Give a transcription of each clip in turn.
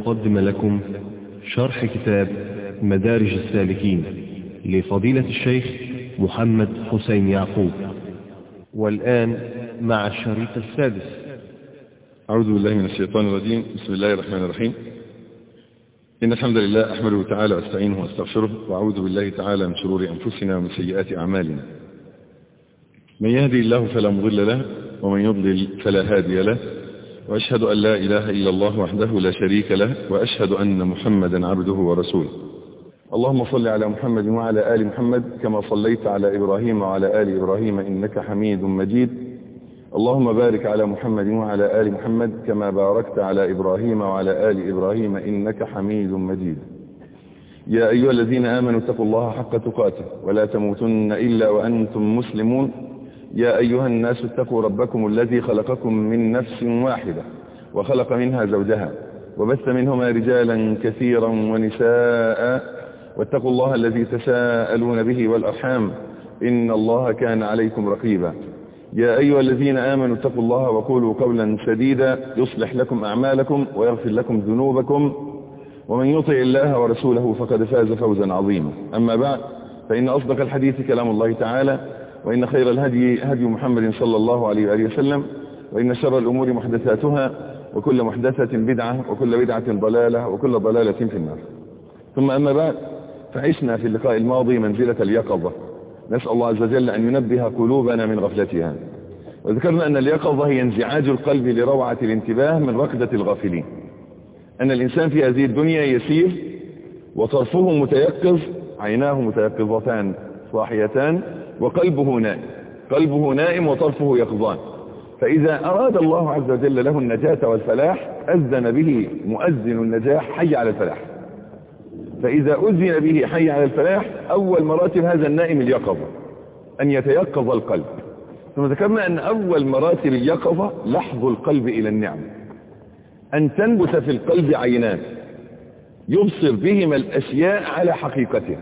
تقدم لكم شرح كتاب مدارج السالكين لفضيلة الشيخ محمد حسين يعقوب والآن مع الشريط السادس أعوذ بالله من الشيطان الرجيم بسم الله الرحمن الرحيم إن الحمد لله أحمده تعالى واستعينه واستغفره وأعوذ بالله تعالى من شرور أنفسنا ومن سيئات أعمالنا من يهدي الله فلا مضل له ومن يضلل فلا هادي له وأشهد أن لا إله إلا الله وحده لا شريك له وأشهد أن محمدا عبده ورسوله اللهم صل على محمد وعلى آل محمد كما صليت على إبراهيم وعلى آل إبراهيم إنك حميد مجيد اللهم بارك على محمد وعلى آل محمد كما باركت على إبراهيم وعلى آل إبراهيم إنك حميد مجيد يا أيها الذين آمنوا اتقوا الله حق تقاته ولا تموتن إلا وأنتم مسلمون يا أيها الناس اتقوا ربكم الذي خلقكم من نفس واحدة وخلق منها زوجها وبث منهما رجالا كثيرا ونساء واتقوا الله الذي تساءلون به والأرحام إن الله كان عليكم رقيبا يا أيها الذين آمنوا اتقوا الله وقولوا قولا سديدا يصلح لكم أعمالكم ويغفر لكم ذنوبكم ومن يطع الله ورسوله فقد فاز فوزا عظيما أما بعد فإن أصدق الحديث كلام الله تعالى وإن خير الهدي هدي محمد صلى الله عليه وآله وسلم وإن شر الأمور محدثاتها وكل محدثة بدعة وكل بدعة ضلالة وكل ضلالة في النار ثم أما بعد فعشنا في اللقاء الماضي منزلة اليقظة نسأل الله عز وجل أن ينبه قلوبنا من غفلتها وذكرنا أن اليقظة هي انزعاج القلب لروعة الانتباه من ركضة الغافلين أن الإنسان في هذه الدنيا يسير وطرفه متيقظ عيناه متيقظتان صاحيتان وقلبه نائم قلبه نائم وطرفه يقظان فإذا أراد الله عز وجل له النجاة والفلاح أذن به مؤذن النجاح حي على الفلاح فإذا أذن به حي على الفلاح أول مراتب هذا النائم اليقظة أن يتيقظ القلب ثم ذكرنا أن أول مراتب اليقظة لحظ القلب إلى النعم أن تنبت في القلب عينان يبصر بهما الأشياء على حقيقتها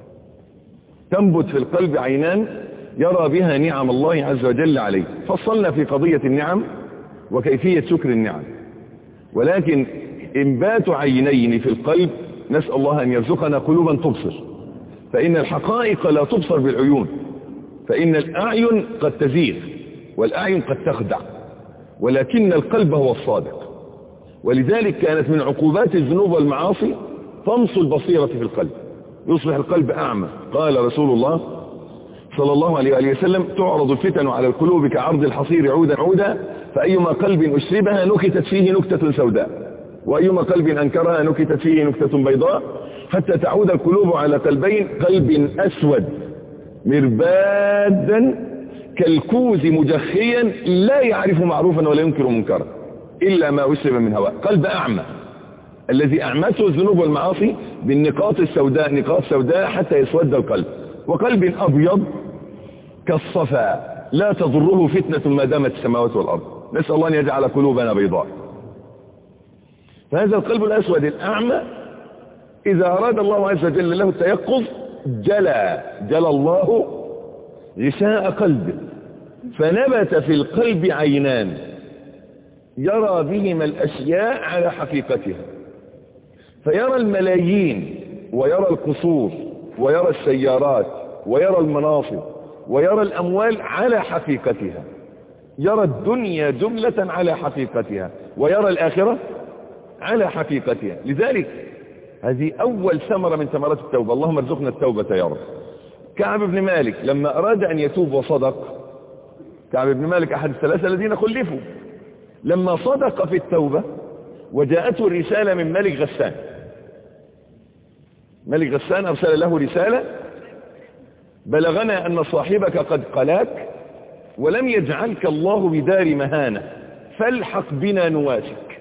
تنبت في القلب عينان يرى بها نعم الله عز وجل عليه فصلنا في قضية النعم وكيفية شكر النعم ولكن انبات عينين في القلب نسأل الله أن يرزقنا قلوبا تبصر فإن الحقائق لا تبصر بالعيون فإن الأعين قد تزيغ والأعين قد تخدع ولكن القلب هو الصادق ولذلك كانت من عقوبات الذنوب والمعاصي طمس البصيرة في القلب يصبح القلب أعمى قال رسول الله صلى الله عليه وآله وسلم تعرض الفتن على القلوب كعرض الحصير عودا عودا فأيما قلب أشربها نكتت فيه نكتة سوداء وأيما قلب أنكرها نكتت فيه نكتة بيضاء حتى تعود القلوب على قلبين قلب أسود مربادا كالكوز مجخيا لا يعرف معروفا ولا ينكر منكرا إلا ما أشرب من هواء قلب أعمى الذي أعمته الذنوب والمعاصي بالنقاط السوداء نقاط سوداء حتى يسود القلب وقلب أبيض كالصفا لا تضره فتنة ما دامت السماوات والأرض نسأل الله أن يجعل قلوبنا بيضاء فهذا القلب الأسود الأعمى إذا أراد الله عز وجل له التيقظ جلى جلى الله غشاء قلبه فنبت في القلب عينان يرى بهما الأشياء على حقيقتها فيرى الملايين ويرى القصور ويرى السيارات ويرى المناصب ويرى الأموال على حقيقتها يرى الدنيا جملة على حقيقتها ويرى الآخرة على حقيقتها لذلك هذه أول ثمرة من ثمرات التوبة اللهم ارزقنا التوبة يا رب كعب بن مالك لما أراد أن يتوب وصدق كعب بن مالك أحد الثلاثة الذين خلفوا لما صدق في التوبة وجاءته الرسالة من ملك غسان ملك غسان أرسل له رسالة بلغنا أن صاحبك قد قلاك ولم يجعلك الله بدار مهانة فالحق بنا نواسك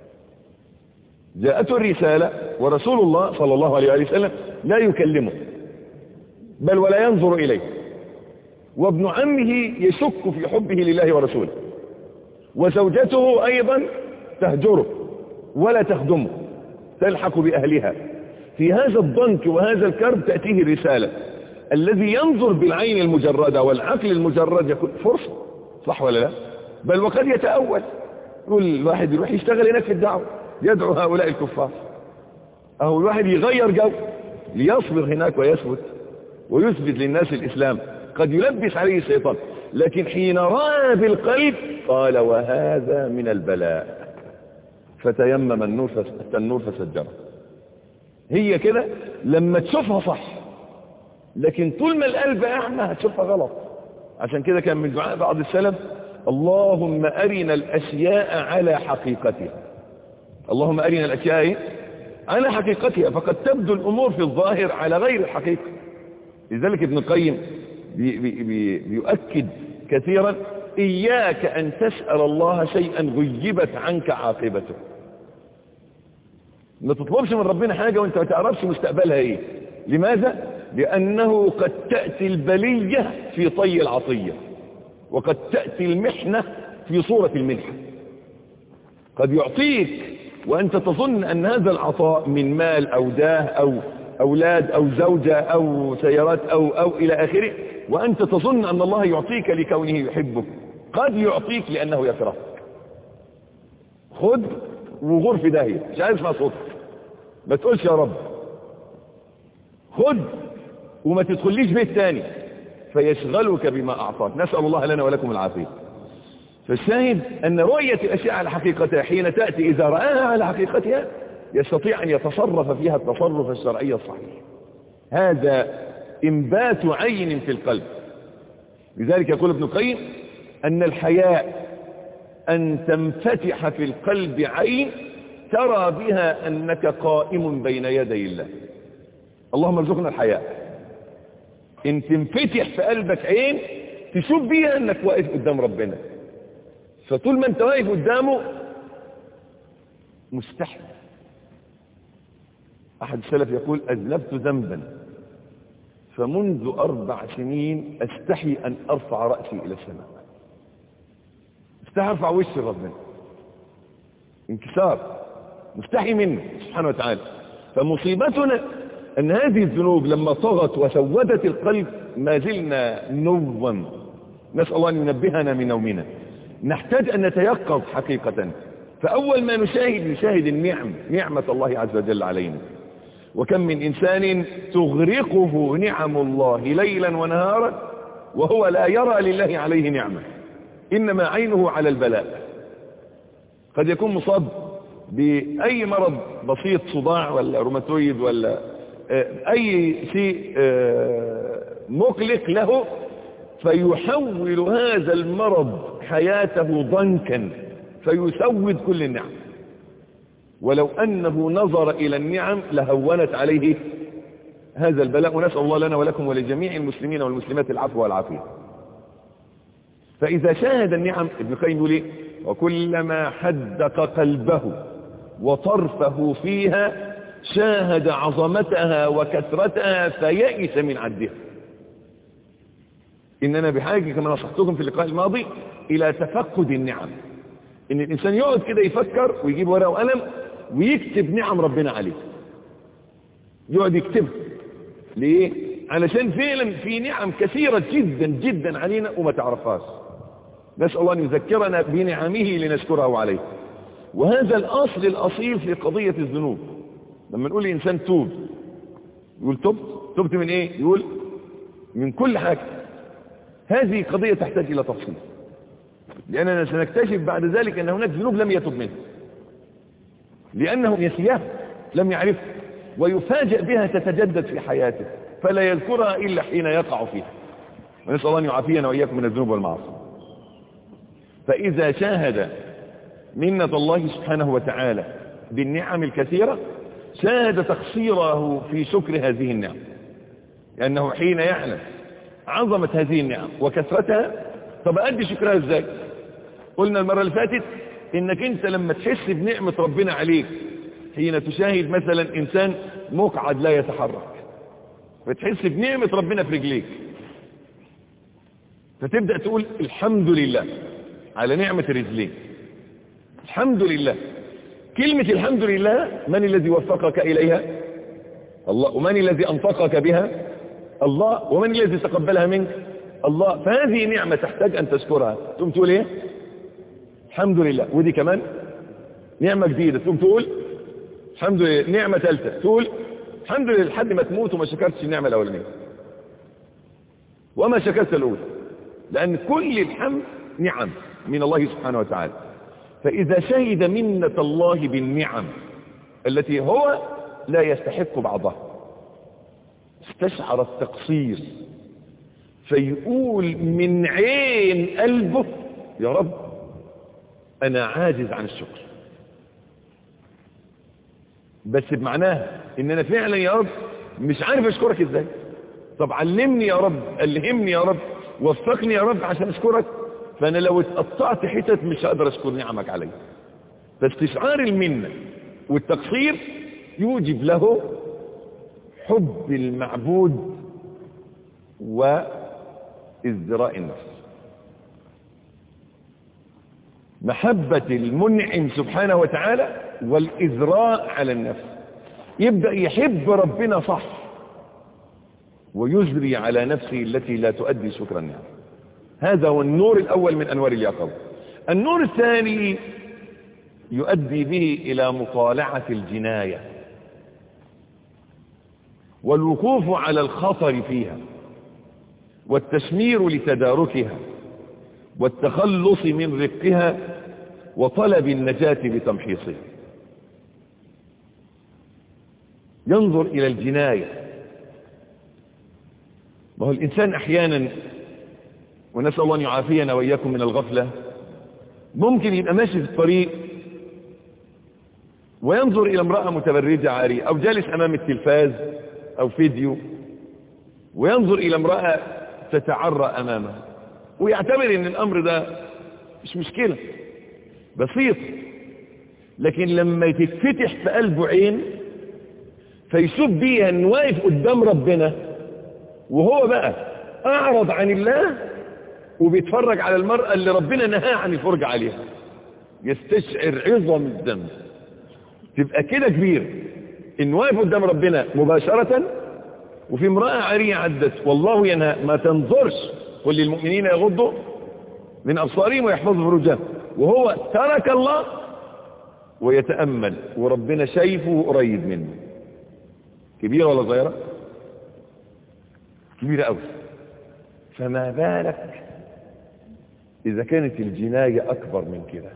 جاءته الرسالة ورسول الله صلى الله عليه وسلم لا يكلمه بل ولا ينظر إليه وابن عمه يشك في حبه لله ورسوله وزوجته أيضا تهجره ولا تخدمه تلحق بأهلها في هذا الضنك وهذا الكرب تأتيه الرسالة الذي ينظر بالعين المجردة والعقل المجرد يقول فرصة صح ولا لا بل وقد يتأول يقول الواحد يروح يشتغل هناك في الدعوة يدعو هؤلاء الكفار أهو الواحد يغير جو ليصبر هناك ويثبت ويثبت للناس الإسلام قد يلبس عليه الشيطان لكن حين رأى بالقلب قال وهذا من البلاء فتيمم النور النور فسجره هي كده لما تشوفها صح لكن طول ما القلب أعمى هتشوفها غلط عشان كده كان من دعاء بعض السلف اللهم أرنا الأشياء على حقيقتها اللهم أرنا الأشياء على حقيقتها فقد تبدو الأمور في الظاهر على غير الحقيقة لذلك ابن القيم بي بي بي بيؤكد كثيرا إياك أن تسأل الله شيئا غيبت عنك عاقبته ما تطلبش من ربنا حاجة وانت ما تعرفش مستقبلها ايه لماذا؟ لأنه قد تأتي البلية في طي العطية وقد تأتي المحنة في صورة المنحة قد يعطيك وأنت تظن أن هذا العطاء من مال أو داه أو أولاد أو زوجة أو سيارات أو, أو إلى آخره وأنت تظن أن الله يعطيك لكونه يحبك قد يعطيك لأنه يكرهك خد وغور في داهية مش عايز اسمع صوتك ما تقولش يا رب خد وما تدخليش بيت تاني فيشغلك بما أعطاك نسأل الله لنا ولكم العافية فالشاهد أن رؤية الأشياء على حقيقتها حين تأتي إذا رآها على حقيقتها يستطيع أن يتصرف فيها التصرف الشرعي الصحيح هذا إنبات عين في القلب لذلك يقول ابن القيم أن الحياء أن تنفتح في القلب عين ترى بها أنك قائم بين يدي الله اللهم ارزقنا الحياء ان تنفتح في قلبك عين تشوف بيها انك واقف قدام ربنا فطول ما انت واقف قدامه مستحي احد السلف يقول اذنبت ذنبا فمنذ اربع سنين استحي ان ارفع رأسي الى السماء استحي ارفع وشي ربنا انكسار مستحي منه سبحانه وتعالى فمصيبتنا أن هذه الذنوب لما طغت وسودت القلب ما زلنا نوما نسأل الله أن ينبهنا من نومنا نحتاج أن نتيقظ حقيقة فأول ما نشاهد نشاهد النعم نعمة الله عز وجل علينا وكم من إنسان تغرقه نعم الله ليلا ونهارا وهو لا يرى لله عليه نعمة إنما عينه على البلاء قد يكون مصاب بأي مرض بسيط صداع ولا روماتويد ولا أي شيء مقلق له فيحول هذا المرض حياته ضنكا فيسود كل النعم ولو أنه نظر إلى النعم لهونت عليه هذا البلاء ونسأل الله لنا ولكم ولجميع المسلمين والمسلمات العفو والعافية فإذا شاهد النعم ابن القيم يقول وكلما حدق قلبه وطرفه فيها شاهد عظمتها وكثرتها فيئس من عدها إننا بحاجة كما نصحتكم في اللقاء الماضي إلى تفقد النعم إن الإنسان يقعد كده يفكر ويجيب ورقة وقلم ويكتب نعم ربنا عليه يقعد يكتبها ليه؟ علشان فعلا في نعم كثيرة جدا جدا علينا وما تعرفهاش نسأل الله أن يذكرنا بنعمه لنشكره عليه وهذا الأصل الأصيل في قضية الذنوب لما نقول لإنسان توب يقول تبت تبت من إيه يقول من كل حاجة هذه قضية تحتاج إلى تفصيل لأننا سنكتشف بعد ذلك أن هناك ذنوب لم يتب منها لأنه نسيها لم يعرفها ويفاجأ بها تتجدد في حياته فلا يذكرها إلا حين يقع فيها ونسأل الله أن يعافينا وإياكم من الذنوب والمعاصي فإذا شاهد منة الله سبحانه وتعالى بالنعم الكثيرة شاهد تقصيره في شكر هذه النعم لأنه حين يعلم عظمة هذه النعم وكثرتها طب أدي شكرها ازاي قلنا المرة اللي فاتت انك انت لما تحس بنعمة ربنا عليك حين تشاهد مثلا انسان مقعد لا يتحرك فتحس بنعمة ربنا في رجليك فتبدأ تقول الحمد لله على نعمة الرجلين الحمد لله كلمة الحمد لله من الذي وفقك إليها الله ومن الذي أنفقك بها الله ومن الذي تقبلها منك الله فهذه نعمة تحتاج أن تشكرها ثم تقول إيه الحمد لله ودي كمان نعمة جديدة تقوم تقول الحمد لله نعمة ثالثة تقول الحمد لله لحد ما تموت وما شكرتش النعمة الأولانية وما شكرت الأولى لأن كل الحمد نعم من الله سبحانه وتعالى فإذا شهد منة الله بالنعم التي هو لا يستحق بعضها استشعر التقصير فيقول من عين قلبه يا رب أنا عاجز عن الشكر بس بمعناها ان انا فعلا يا رب مش عارف اشكرك ازاي طب علمني يا رب الهمني يا رب وفقني يا رب عشان اشكرك فانا لو اتقطعت حتت مش هقدر اشكر نعمك علي فاستشعار المنة والتقصير يوجب له حب المعبود وازدراء النفس محبة المنعم سبحانه وتعالى والإذراء على النفس يبدأ يحب ربنا صح ويجري على نفسه التي لا تؤدي شكر النعم هذا هو النور الأول من أنوار اليقظة النور الثاني يؤدي به إلى مطالعة الجناية والوقوف على الخطر فيها والتشمير لتداركها والتخلص من رقها وطلب النجاة بتمحيصها ينظر إلى الجناية ما هو الإنسان أحيانا ونسأل الله أن يعافينا وإياكم من الغفلة ممكن يبقى ماشي في الطريق وينظر إلى امرأة متبرجة عارية أو جالس أمام التلفاز أو فيديو وينظر إلى امرأة تتعرى أمامه ويعتبر أن الأمر ده مش مشكلة بسيط لكن لما تتفتح في قلبه عين فيشوف بيها ان واقف قدام ربنا وهو بقى اعرض عن الله وبيتفرج على المرأة اللي ربنا نهاه عن الفرج عليها يستشعر عظم الذنب تبقى كده كبير ان واقف قدام ربنا مباشرة وفي امرأة عارية عدت والله ينهى ما تنظرش قل للمؤمنين يغضوا من أبصارهم ويحفظوا فروجهم وهو ترك الله ويتأمل وربنا شايفه قريب منه كبيرة ولا صغيرة كبيرة قوي فما بالك إذا كانت الجناية أكبر من كده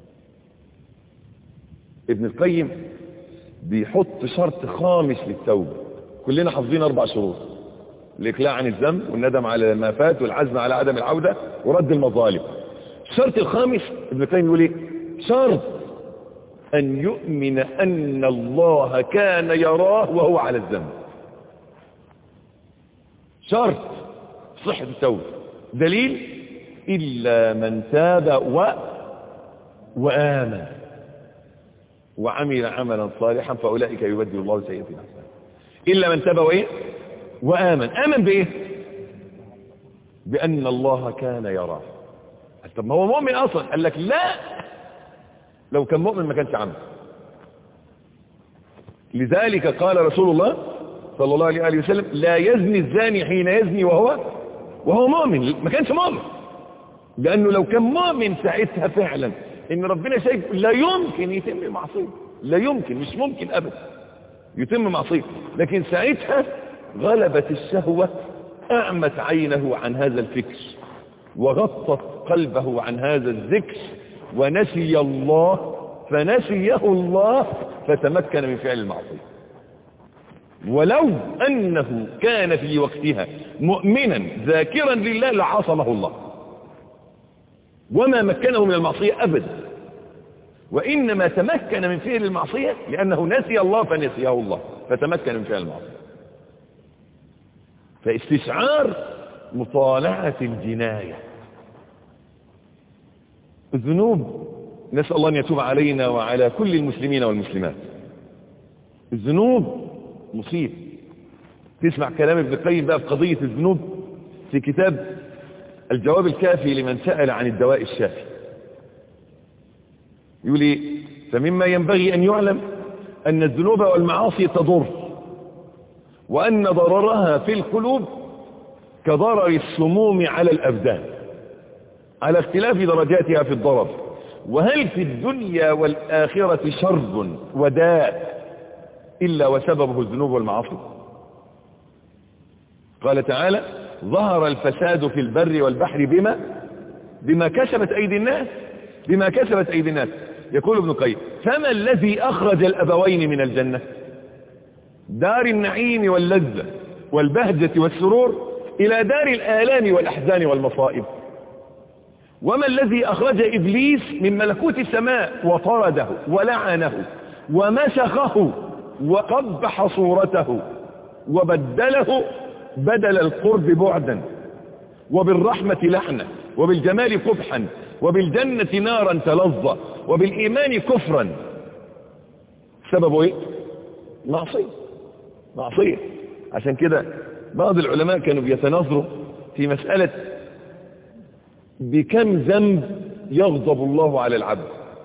ابن القيم بيحط شرط خامس للتوبة كلنا حافظين أربع شروط الإقلاع عن الذنب والندم على ما فات والعزم على عدم العودة ورد المظالم الشرط الخامس ابن القيم يقول ايه شرط أن يؤمن أن الله كان يراه وهو على الذنب شرط صحة التوبة دليل إلا من تاب و وآمن وعمل عملا صالحا فأولئك يبدل الله سيئاتهم حسنات إلا من تاب وإيه وآمن آمن بإيه بأن الله كان يراه طب ما هو مؤمن أصلا قال لك لا لو كان مؤمن ما كانش عمل لذلك قال رسول الله صلى الله عليه وسلم لا يزني الزاني حين يزني وهو وهو مؤمن ما كانش مؤمن لأنه لو كان مؤمن ساعتها فعلا إن ربنا شايف لا يمكن يتم المعصية لا يمكن مش ممكن أبدا يتم معصية لكن ساعتها غلبت الشهوة أعمت عينه عن هذا الفكر وغطت قلبه عن هذا الذكر ونسي الله فنسيه الله فتمكن من فعل المعصية ولو أنه كان في وقتها مؤمنا ذاكرا لله لعصمه الله وما مكنه من المعصية أبدا وإنما تمكن من فعل المعصية لأنه نسي الله فنسيه الله فتمكن من فعل المعصية فاستشعار مطالعة الجناية الذنوب نسأل الله أن يتوب علينا وعلى كل المسلمين والمسلمات الذنوب مصيب تسمع كلام ابن القيم بقى في قضية الذنوب في كتاب الجواب الكافي لمن سأل عن الدواء الشافي يقول ايه فمما ينبغي أن يعلم أن الذنوب والمعاصي تضر وأن ضررها في القلوب كضرر السموم على الأبدان على اختلاف درجاتها في الضرر وهل في الدنيا والآخرة شر وداء إلا وسببه الذنوب والمعاصي قال تعالى ظهر الفساد في البر والبحر بما بما كسبت أيدي الناس بما كسبت أيدي الناس يقول ابن قيم فما الذي أخرج الأبوين من الجنة دار النعيم واللذة والبهجة والسرور إلى دار الآلام والأحزان والمصائب وما الذي أخرج إبليس من ملكوت السماء وطرده ولعنه ومسخه وقبح صورته وبدله بدل القرب بعدا وبالرحمة لعنة وبالجمال قبحا وبالجنة نارا تلظى وبالإيمان كفرا سببه ايه معصية معصية عشان كده بعض العلماء كانوا بيتناظروا في مسألة بكم ذنب يغضب الله على العبد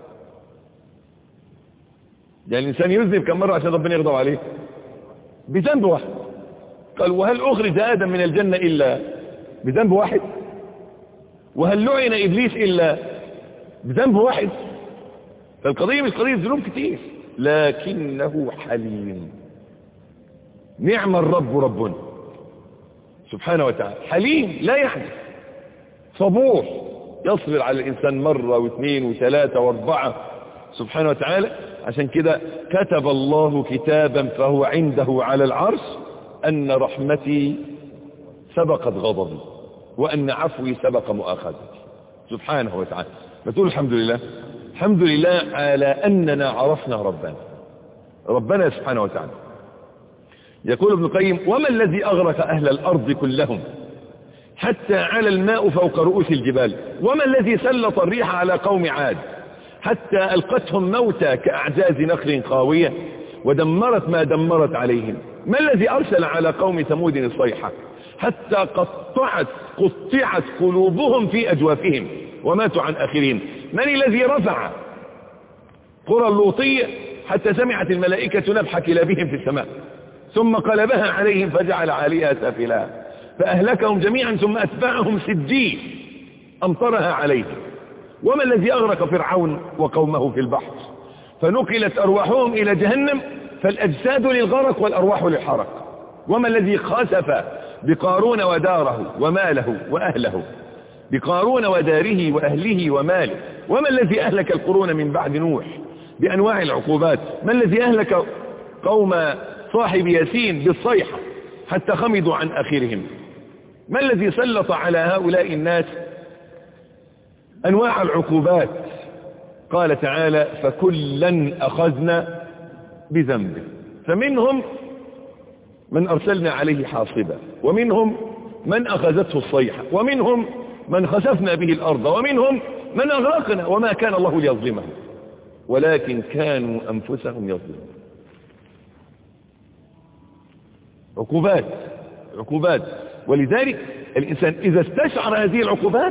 يعني الإنسان يذنب كم مرة عشان ربنا يغضب عليه بذنب واحد قال وهل أخرج آدم من الجنة إلا بذنب واحد وهل لعن إبليس إلا بذنب واحد فالقضية مش قضية ذنوب كتير لكنه حليم نعم الرب ربنا سبحانه وتعالى حليم لا يحدث صبور يصبر على الإنسان مرة واثنين وثلاثة واربعة سبحانه وتعالى عشان كده كتب الله كتابا فهو عنده على العرش أن رحمتي سبقت غضبي وأن عفوي سبق مؤاخذتي سبحانه وتعالى بتقول الحمد لله الحمد لله على أننا عرفنا ربنا ربنا سبحانه وتعالى يقول ابن القيم وما الذي أغرق أهل الأرض كلهم حتى على الماء فوق رؤوس الجبال وما الذي سلط الريح على قوم عاد حتى ألقتهم موتى كأعجاز نخل خاوية ودمرت ما دمرت عليهم ما الذي أرسل على قوم ثمود الصيحة حتى قطعت قطعت قلوبهم في أجوافهم وماتوا عن آخرين من الذي رفع قرى اللوطية حتى سمعت الملائكة نبح كلابهم في السماء ثم قلبها عليهم فجعل عليها سافلها فأهلكهم جميعا ثم أتبعهم سجين أمطرها عليهم وما الذي أغرق فرعون وقومه في البحر فنقلت أرواحهم إلى جهنم فالأجساد للغرق والأرواح للحرق وما الذي خسف بقارون وداره وماله وأهله بقارون وداره وأهله وماله وما الذي أهلك القرون من بعد نوح بأنواع العقوبات ما الذي أهلك قوم صاحب ياسين بالصيحة حتى خمدوا عن آخرهم ما الذي سلط على هؤلاء الناس أنواع العقوبات قال تعالى فكلا أخذنا بذنبه فمنهم من أرسلنا عليه حاصبا ومنهم من أخذته الصيحة ومنهم من خسفنا به الأرض ومنهم من أغرقنا وما كان الله ليظلمهم ولكن كانوا أنفسهم يظلمون عقوبات عقوبات ولذلك الإنسان إذا استشعر هذه العقوبات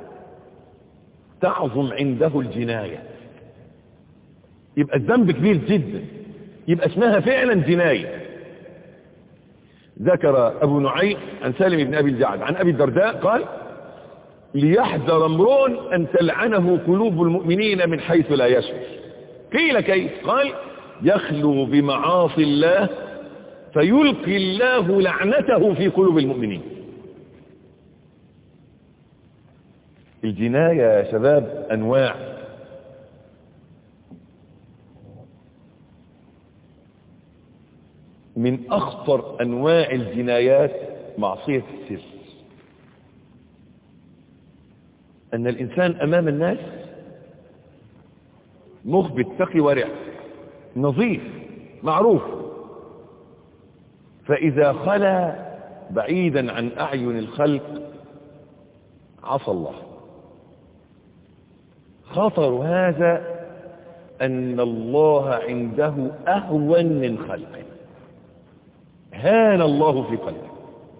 تعظم عنده الجناية يبقى الذنب كبير جدا يبقى اسمها فعلا جناية ذكر أبو نعيم عن سالم بن أبي الجعد عن أبي الدرداء قال ليحذر امرؤ أن تلعنه قلوب المؤمنين من حيث لا يشعر قيل كيف قال يخلو بمعاصي الله فيلقي الله لعنته في قلوب المؤمنين الجناية يا شباب أنواع من أخطر أنواع الجنايات معصية السر أن الإنسان أمام الناس مخبت تقي ورع نظيف معروف فإذا خلا بعيدا عن أعين الخلق عصى الله خطر هذا أن الله عنده أهون من خلقه هان الله في قلبه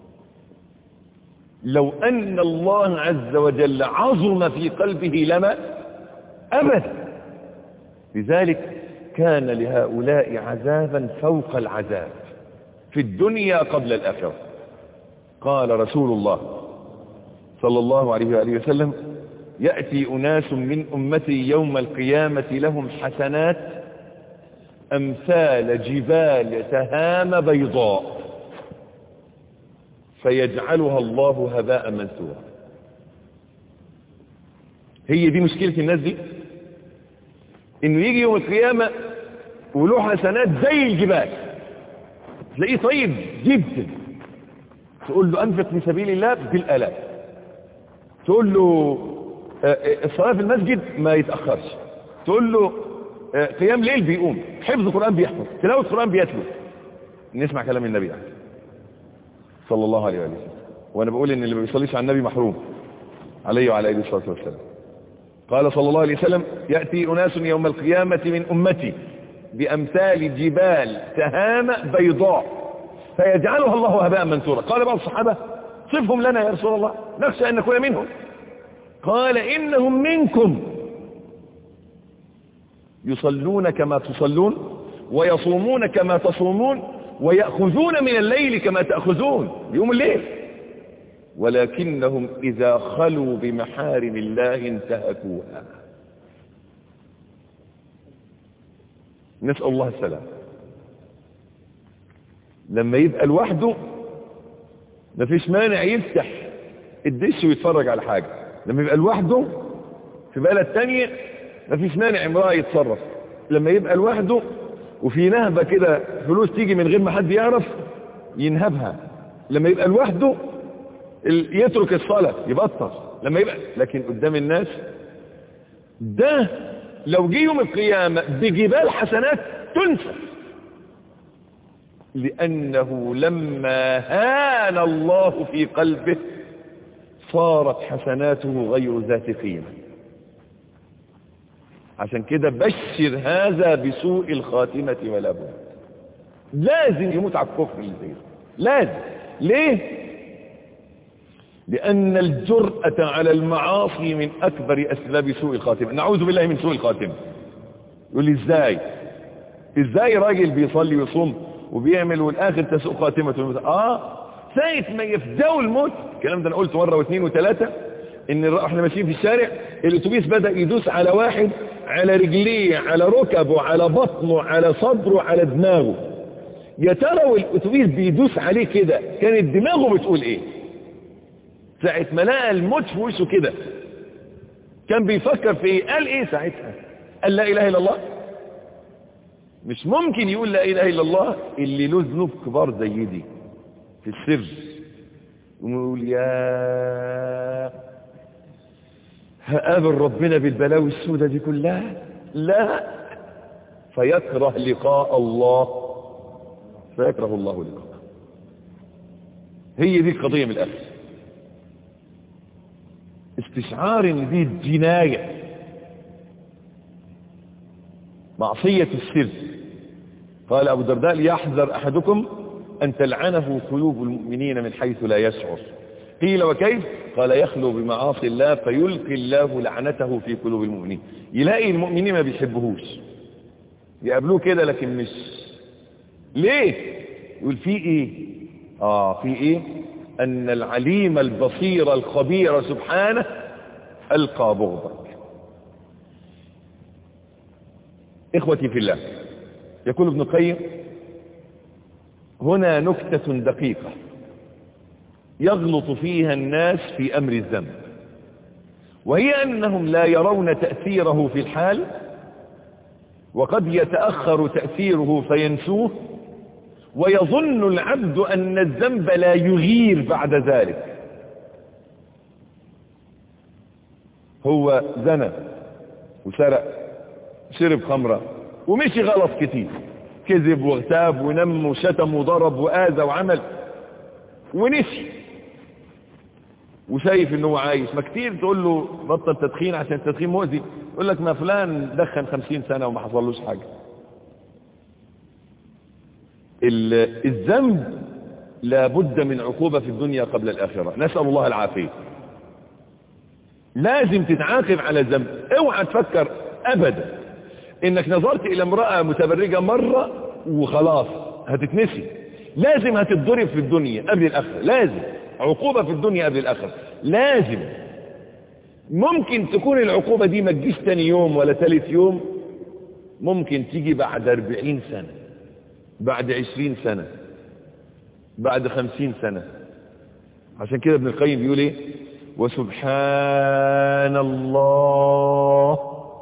لو أن الله عز وجل عظم في قلبه لما أبدا لذلك كان لهؤلاء عذابا فوق العذاب في الدنيا قبل الآخرة قال رسول الله صلى الله عليه وآله وسلم يأتي أناس من أمتي يوم القيامة لهم حسنات أمثال جبال تهام بيضاء فيجعلها الله هباء منثورا هي دي مشكلة الناس دي انه يجي يوم القيامة وله حسنات زي الجبال تلاقيه طيب جدا تقول له انفق في سبيل الله بالالاف تقول له الصلاة في المسجد ما يتأخرش تقول له قيام ليل بيقوم حفظ قرآن بيحفظ تلاوة قرآن بيتلو نسمع كلام النبي عليه صلى الله عليه وسلم وانا بقول ان اللي ما بيصليش على النبي محروم عليه وعلى اله الصلاه والسلام قال صلى الله عليه وسلم ياتي اناس يوم القيامه من امتي بامثال جبال تهام بيضاء فيجعلها الله هباء منثورا قال بعض الصحابه صفهم لنا يا رسول الله نخشى ان نكون منهم قال انهم منكم يصلون كما تصلون ويصومون كما تصومون ويأخذون من الليل كما تأخذون يوم الليل ولكنهم إذا خلوا بمحارم الله انتهكوها نسأل الله السلام لما يبقى لوحده مفيش مانع يفتح الدش ويتفرج على حاجة لما يبقى لوحده في بلد تانية مفيش مانع امرأة يتصرف لما يبقى لوحده وفي نهبة كده فلوس تيجي من غير ما حد يعرف ينهبها لما يبقى لوحده يترك الصلاة يبطل لما يبقى لكن قدام الناس ده لو جه يوم القيامة بجبال حسنات تنسى لأنه لما هان الله في قلبه صارت حسناته غير ذات قيمة عشان كده بشر هذا بسوء الخاتمة ولا بد لازم يموت على الكفر اللي زي لازم ليه لأن الجرأة على المعاصي من أكبر أسباب سوء الخاتمة نعوذ بالله من سوء الخاتمة يقول لي إزاي إزاي راجل بيصلي ويصوم وبيعمل والآخر تسوء خاتمة آه ساعة ما يفدوا الموت الكلام ده أنا قلت مرة واثنين وثلاثة إن احنا ماشيين في الشارع الأتوبيس بدأ يدوس على واحد على رجليه على ركبه على بطنه على صدره على دماغه يا ترى والأتوبيس بيدوس عليه كده كانت دماغه بتقول إيه ساعة ما لقى الموت في وشه كده كان بيفكر في ايه قال ايه ساعتها قال لا اله الا الله مش ممكن يقول لا اله الا الله اللي له ذنوب كبار زي دي في السر ويقول يا هقابل ربنا بالبلاوي السودة دي كلها لا فيكره لقاء الله فيكره الله لقاء هي دي القضية من الأخر استشعار ان دي جناية معصية السر قال ابو الدرداء ليحذر احدكم ان تلعنه قلوب المؤمنين من حيث لا يشعر قيل وكيف قال يخلو بمعاصي الله فيلقي الله لعنته في قلوب المؤمنين يلاقي المؤمنين ما بيحبهوش يقابلوه كده لكن مش ليه يقول في ايه اه في ايه أن العليم البصير الخبير سبحانه ألقى بغضك إخوتي في الله يقول ابن القيم هنا نكتة دقيقة يغلط فيها الناس في أمر الذنب وهي أنهم لا يرون تأثيره في الحال وقد يتأخر تأثيره فينسوه ويظن العبد أن الذنب لا يغير بعد ذلك هو زنى وسرق شرب خمرة ومشي غلط كتير كذب واغتاب ونم وشتم وضرب وآذى وعمل ونسي وشايف انه عايش ما كتير تقول له بطل تدخين عشان التدخين مؤذي يقول لك ما فلان دخن خمسين سنة وما حصلوش حاجة الذنب لابد من عقوبة في الدنيا قبل الآخرة نسأل الله العافية لازم تتعاقب على الذنب اوعى تفكر ابدا انك نظرت الى امرأة متبرجة مرة وخلاص هتتنسي لازم هتتضرب في الدنيا قبل الاخرة لازم عقوبة في الدنيا قبل الاخرة لازم ممكن تكون العقوبة دي ما تجيش تاني يوم ولا ثالث يوم ممكن تيجي بعد أربعين سنة بعد عشرين سنة بعد خمسين سنة عشان كده ابن القيم بيقول ايه وسبحان الله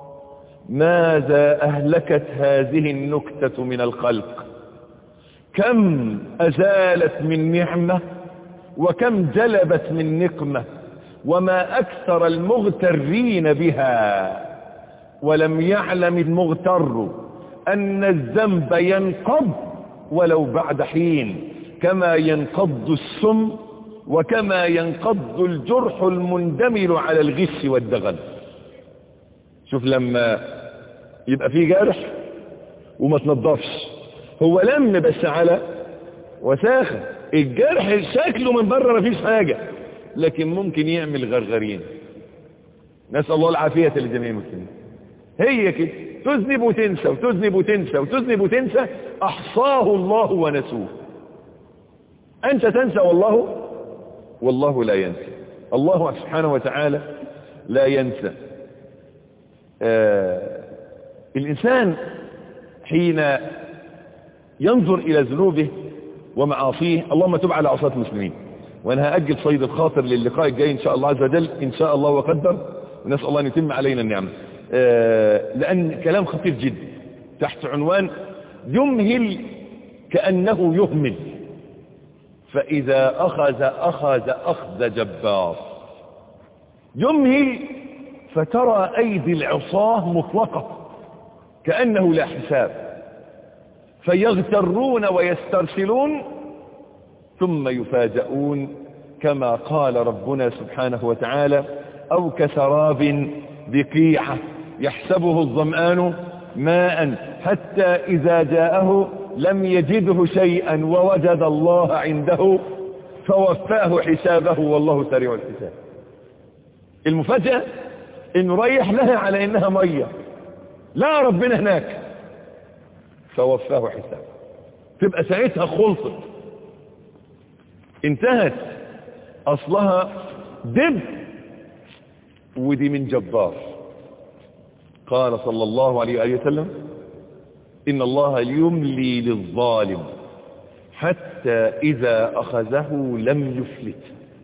ماذا أهلكت هذه النكتة من الخلق كم أزالت من نعمة وكم جلبت من نقمة وما أكثر المغترين بها ولم يعلم المغتر أن الذنب ينقض ولو بعد حين كما ينقض السم وكما ينقض الجرح المندمل على الغش والدغل شوف لما يبقى فيه جرح وما تنضفش هو لم بس على وساخة الجرح شكله من بره مفيش حاجة لكن ممكن يعمل غرغرين نسأل الله العافية لجميع المسلمين هي كده تذنب وتنسى وتذنب وتنسى وتذنب وتنسى أحصاه الله ونسوه أنت تنسى والله والله لا ينسى الله سبحانه وتعالى لا ينسى آه الإنسان حين ينظر إلى ذنوبه ومعاصيه اللهم تب على عصاة المسلمين وأنا هأجل صيد الخاطر للقاء الجاي إن شاء الله عز وجل إن شاء الله وقدر ونسأل الله أن يتم علينا النعمة آه لأن كلام خطير جدا تحت عنوان يمهل كأنه يهمل فإذا أخذ أخذ أخذ جبار يمهل فترى أيدي العصاه مطلقة كأنه لا حساب فيغترون ويسترسلون ثم يفاجؤون كما قال ربنا سبحانه وتعالى أو كسراب بقيعة يحسبه الظمآن ماء حتى إذا جاءه لم يجده شيئا ووجد الله عنده فوفاه حسابه والله سريع الحساب المفاجأة انه ريح لها على انها مية لا ربنا هناك فوفاه حسابه تبقى ساعتها خلصت انتهت اصلها دب ودي من جبار قال صلى الله عليه وآله وسلم إن الله يملي للظالم حتى إذا أخذه لم يفلت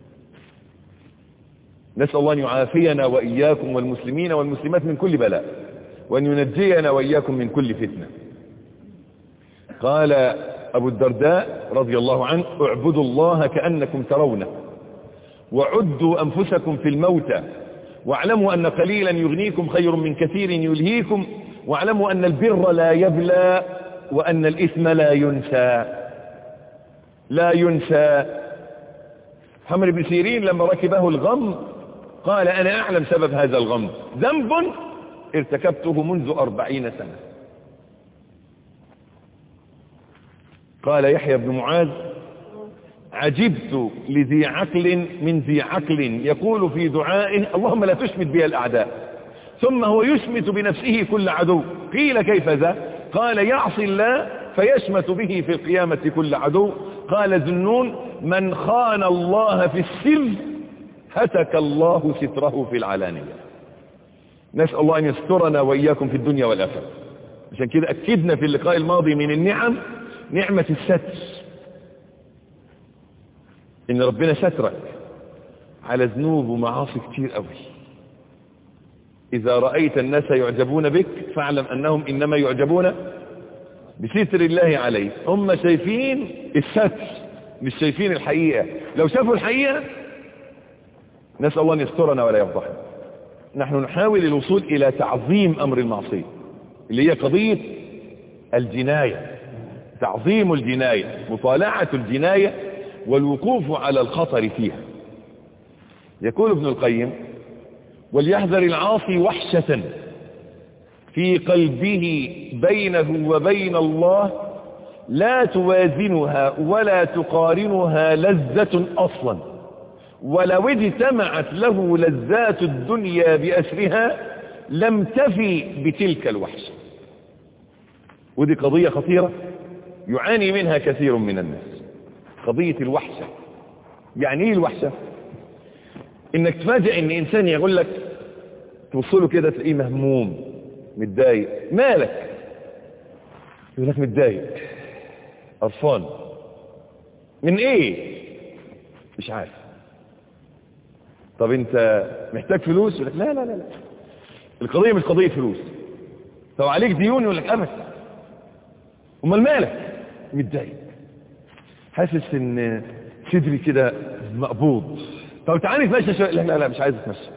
نسأل الله أن يعافينا وإياكم والمسلمين والمسلمات من كل بلاء وأن ينجينا وإياكم من كل فتنة قال أبو الدرداء رضي الله عنه اعبدوا الله كأنكم ترونه وعدوا أنفسكم في الموتى واعلموا أن قليلا يغنيكم خير من كثير يلهيكم واعلموا أن البر لا يبلى وأن الإثم لا ينسى لا ينسى حمر بن سيرين لما ركبه الغم قال أنا أعلم سبب هذا الغم ذنب ارتكبته منذ أربعين سنة قال يحيى بن معاذ عجبت لذي عقل من ذي عقل يقول في دعائه اللهم لا تشمت بي الأعداء ثم هو يشمت بنفسه كل عدو قيل كيف ذا قال يعصي الله فيشمت به في القيامة كل عدو قال ذنون من خان الله في السر هتك الله ستره في العلانية نسأل الله أن يسترنا وإياكم في الدنيا والآخرة عشان كده أكدنا في اللقاء الماضي من النعم نعمة الستر إن ربنا سترك على ذنوب ومعاصي كتير قوي إذا رأيت الناس يعجبون بك فاعلم أنهم إنما يعجبون بستر الله عليه هم شايفين الستر مش شايفين الحقيقة لو شافوا الحقيقة نسأل الله أن يسترنا ولا يفضحنا نحن نحاول الوصول إلى تعظيم أمر المعصية اللي هي قضية الجناية تعظيم الجناية مطالعة الجناية والوقوف على الخطر فيها يقول ابن القيم وليحذر العاصي وحشة في قلبه بينه وبين الله لا توازنها ولا تقارنها لذة أصلا ولو اجتمعت له لذات الدنيا بأسرها لم تفي بتلك الوحشة ودي قضية خطيرة يعاني منها كثير من الناس قضية الوحشة يعني ايه الوحشة انك تفاجئ ان انسان يقول لك توصله كده تلاقيه مهموم متضايق مالك يقول لك متضايق قرفان من ايه مش عارف طب انت محتاج فلوس يقول لك لا لا لا لا القضية مش قضية فلوس طب عليك ديون يقول لك ابدا امال مالك متضايق حاسس ان صدري كده مقبوض طب تعالى نتمشى شويه لا لا لا مش عايز اتمشى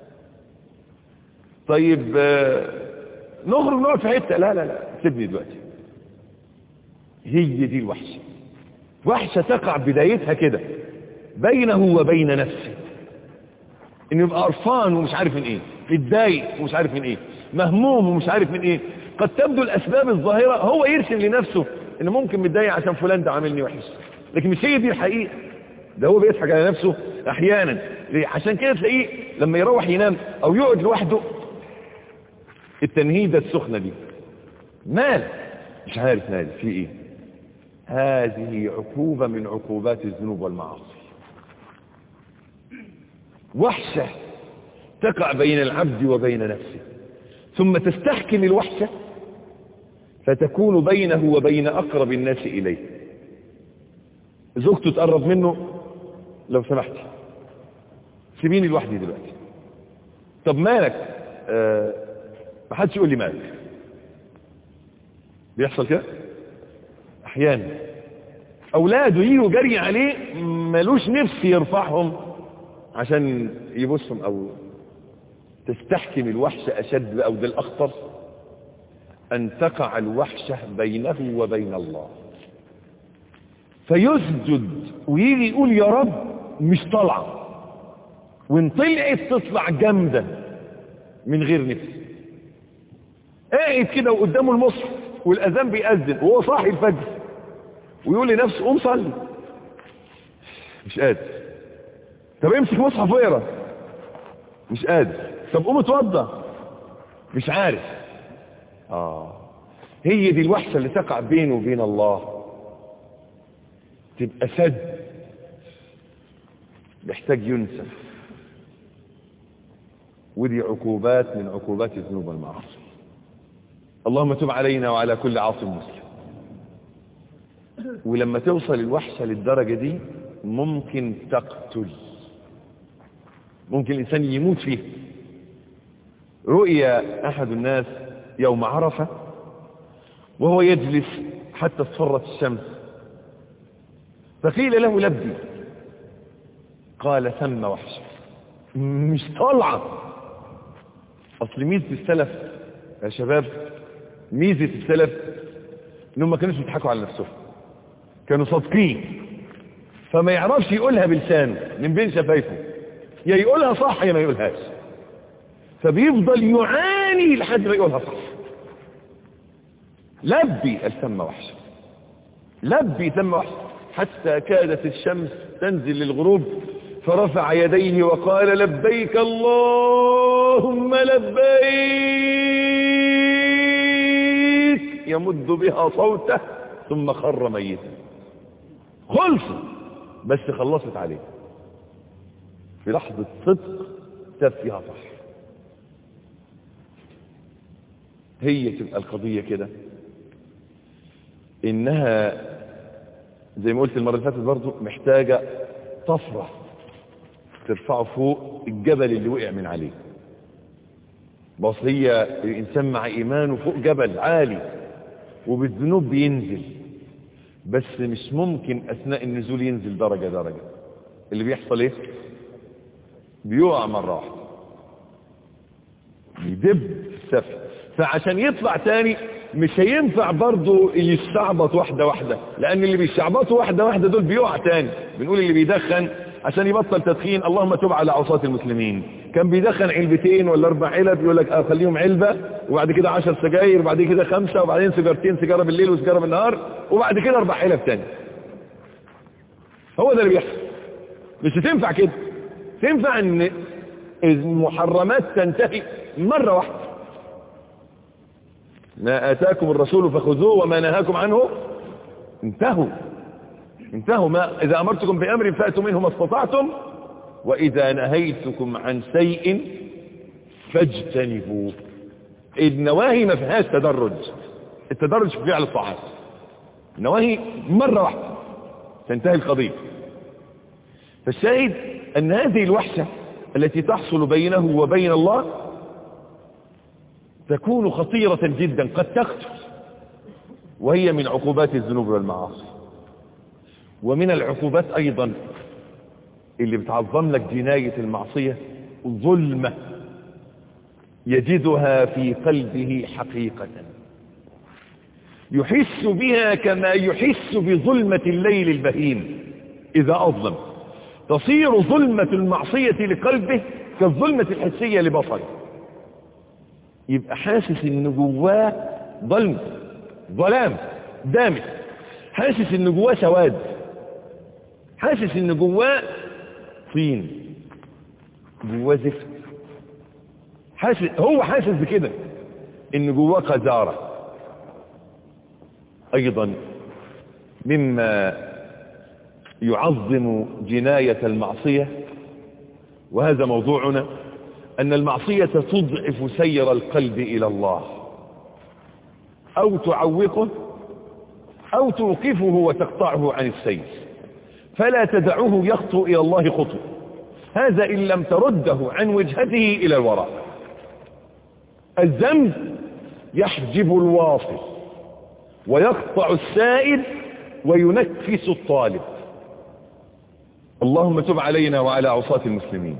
طيب آه، نخرج نقعد في حته لا لا لا سيبني دلوقتي هي دي الوحشه وحشه تقع بدايتها كده بينه وبين نفسه انه يبقى قرفان ومش عارف من ايه متضايق ومش عارف من ايه مهموم ومش عارف من ايه قد تبدو الاسباب الظاهره هو يرسم لنفسه انه ممكن متضايق عشان فلان ده عاملني وحش لكن مش هي دي الحقيقه ده هو بيضحك على نفسه احيانا ليه؟ عشان كده تلاقيه لما يروح ينام او يقعد لوحده التنهيده السخنه دي مال مش عارف مال في ايه هذه عقوبه من عقوبات الذنوب والمعاصي وحشه تقع بين العبد وبين نفسه ثم تستحكم الوحشه فتكون بينه وبين اقرب الناس اليه زوجته تقرب منه لو سمحت سيبيني لوحدي دلوقتي طب مالك آه ما حدش يقول لي مالك بيحصل كده احيانا اولاده يجوا جري عليه ملوش نفس يرفعهم عشان يبصهم او تستحكم الوحشة اشد او ده الاخطر ان تقع الوحشة بينه وبين الله فيسجد ويجي يقول يا رب مش طالعه وان طلعت تطلع جامده من غير نفس قاعد كده وقدامه المصحف والاذان بيأذن وهو صاحي الفجر ويقول لنفسه قوم صلي مش قادر طب امسك مصحف واقرا مش قادر طب قوم اتوضى مش عارف اه هي دي الوحشه اللي تقع بينه وبين الله تبقى سد محتاج ينسف ودي عقوبات من عقوبات الذنوب والمعاصي اللهم تب علينا وعلى كل عاصم مسلم ولما توصل الوحشة للدرجة دي ممكن تقتل ممكن الإنسان يموت فيه رؤيا أحد الناس يوم عرفة وهو يجلس حتى اصفرت الشمس فقيل له لبي قال ثم وحش مش طالعة اصل ميزة السلف يا شباب ميزة السلف انهم ما كانوش بيضحكوا على نفسهم كانوا صادقين فما يعرفش يقولها بلسانه من بين شفايفه يا يقولها صح يا ما يقولهاش فبيفضل يعاني لحد ما يقولها صح لبي قال ثم وحش لبي ثم وحش حتى كادت الشمس تنزل للغروب فرفع يديه وقال لبيك اللهم لبيك يمد بها صوته ثم خر ميتا خلص بس خلصت عليه في لحظة صدق تاب فيها صح هي تبقى القضية كده انها زي ما قلت المرة اللي فاتت برضه محتاجة طفرة ترفعه فوق الجبل اللي وقع من عليه بس هي الإنسان مع إيمانه فوق جبل عالي وبالذنوب بينزل بس مش ممكن أثناء النزول ينزل درجة درجة اللي بيحصل إيه بيقع مرة واحدة بيدب في السفل فعشان يطلع تاني مش هينفع برضه يستعبط واحدة واحدة لأن اللي بيستعبطوا واحدة واحدة دول بيقع تاني بنقول اللي بيدخن عشان يبطل تدخين اللهم تب على عصاة المسلمين كان بيدخن علبتين ولا اربع علب يقول لك اخليهم علبة وبعد كده عشر سجاير وبعد كده خمسة وبعدين سيجارتين سيجارة بالليل وسيجارة بالنهار وبعد كده اربع علب تاني هو ده اللي بيحصل مش هتنفع كده تنفع ان المحرمات تنتهي مرة واحدة ما آتاكم الرسول فخذوه وما نهاكم عنه انتهوا انتهوا ما إذا أمرتكم بأمر فأتوا منه ما استطعتم وإذا نهيتكم عن شيء فاجتنبوه النواهي ما فيهاش تدرج التدرج في فعل الطاعات النواهي مرة واحدة تنتهي القضية فالشاهد أن هذه الوحشة التي تحصل بينه وبين الله تكون خطيرة جدا قد تقتل وهي من عقوبات الذنوب والمعاصي ومن العقوبات أيضا اللي بتعظم لك جناية المعصية ظلمة يجدها في قلبه حقيقة يحس بها كما يحس بظلمة الليل البهيم إذا أظلم تصير ظلمة المعصية لقلبه كالظلمة الحسية لبصره يبقى حاسس ان جواه ظلم ظلام دامس حاسس ان جواه سواد حاسس ان جواه طين جواه زفت حاسس هو حاسس بكده ان جواه قذاره ايضا مما يعظم جناية المعصية وهذا موضوعنا أن المعصية تضعف سير القلب إلى الله أو تعوقه أو توقفه وتقطعه عن السير فلا تدعه يخطو إلى الله خطو هذا إن لم ترده عن وجهته إلى الوراء الذنب يحجب الواصل ويقطع السائل وينكس الطالب اللهم تب علينا وعلى عصاة المسلمين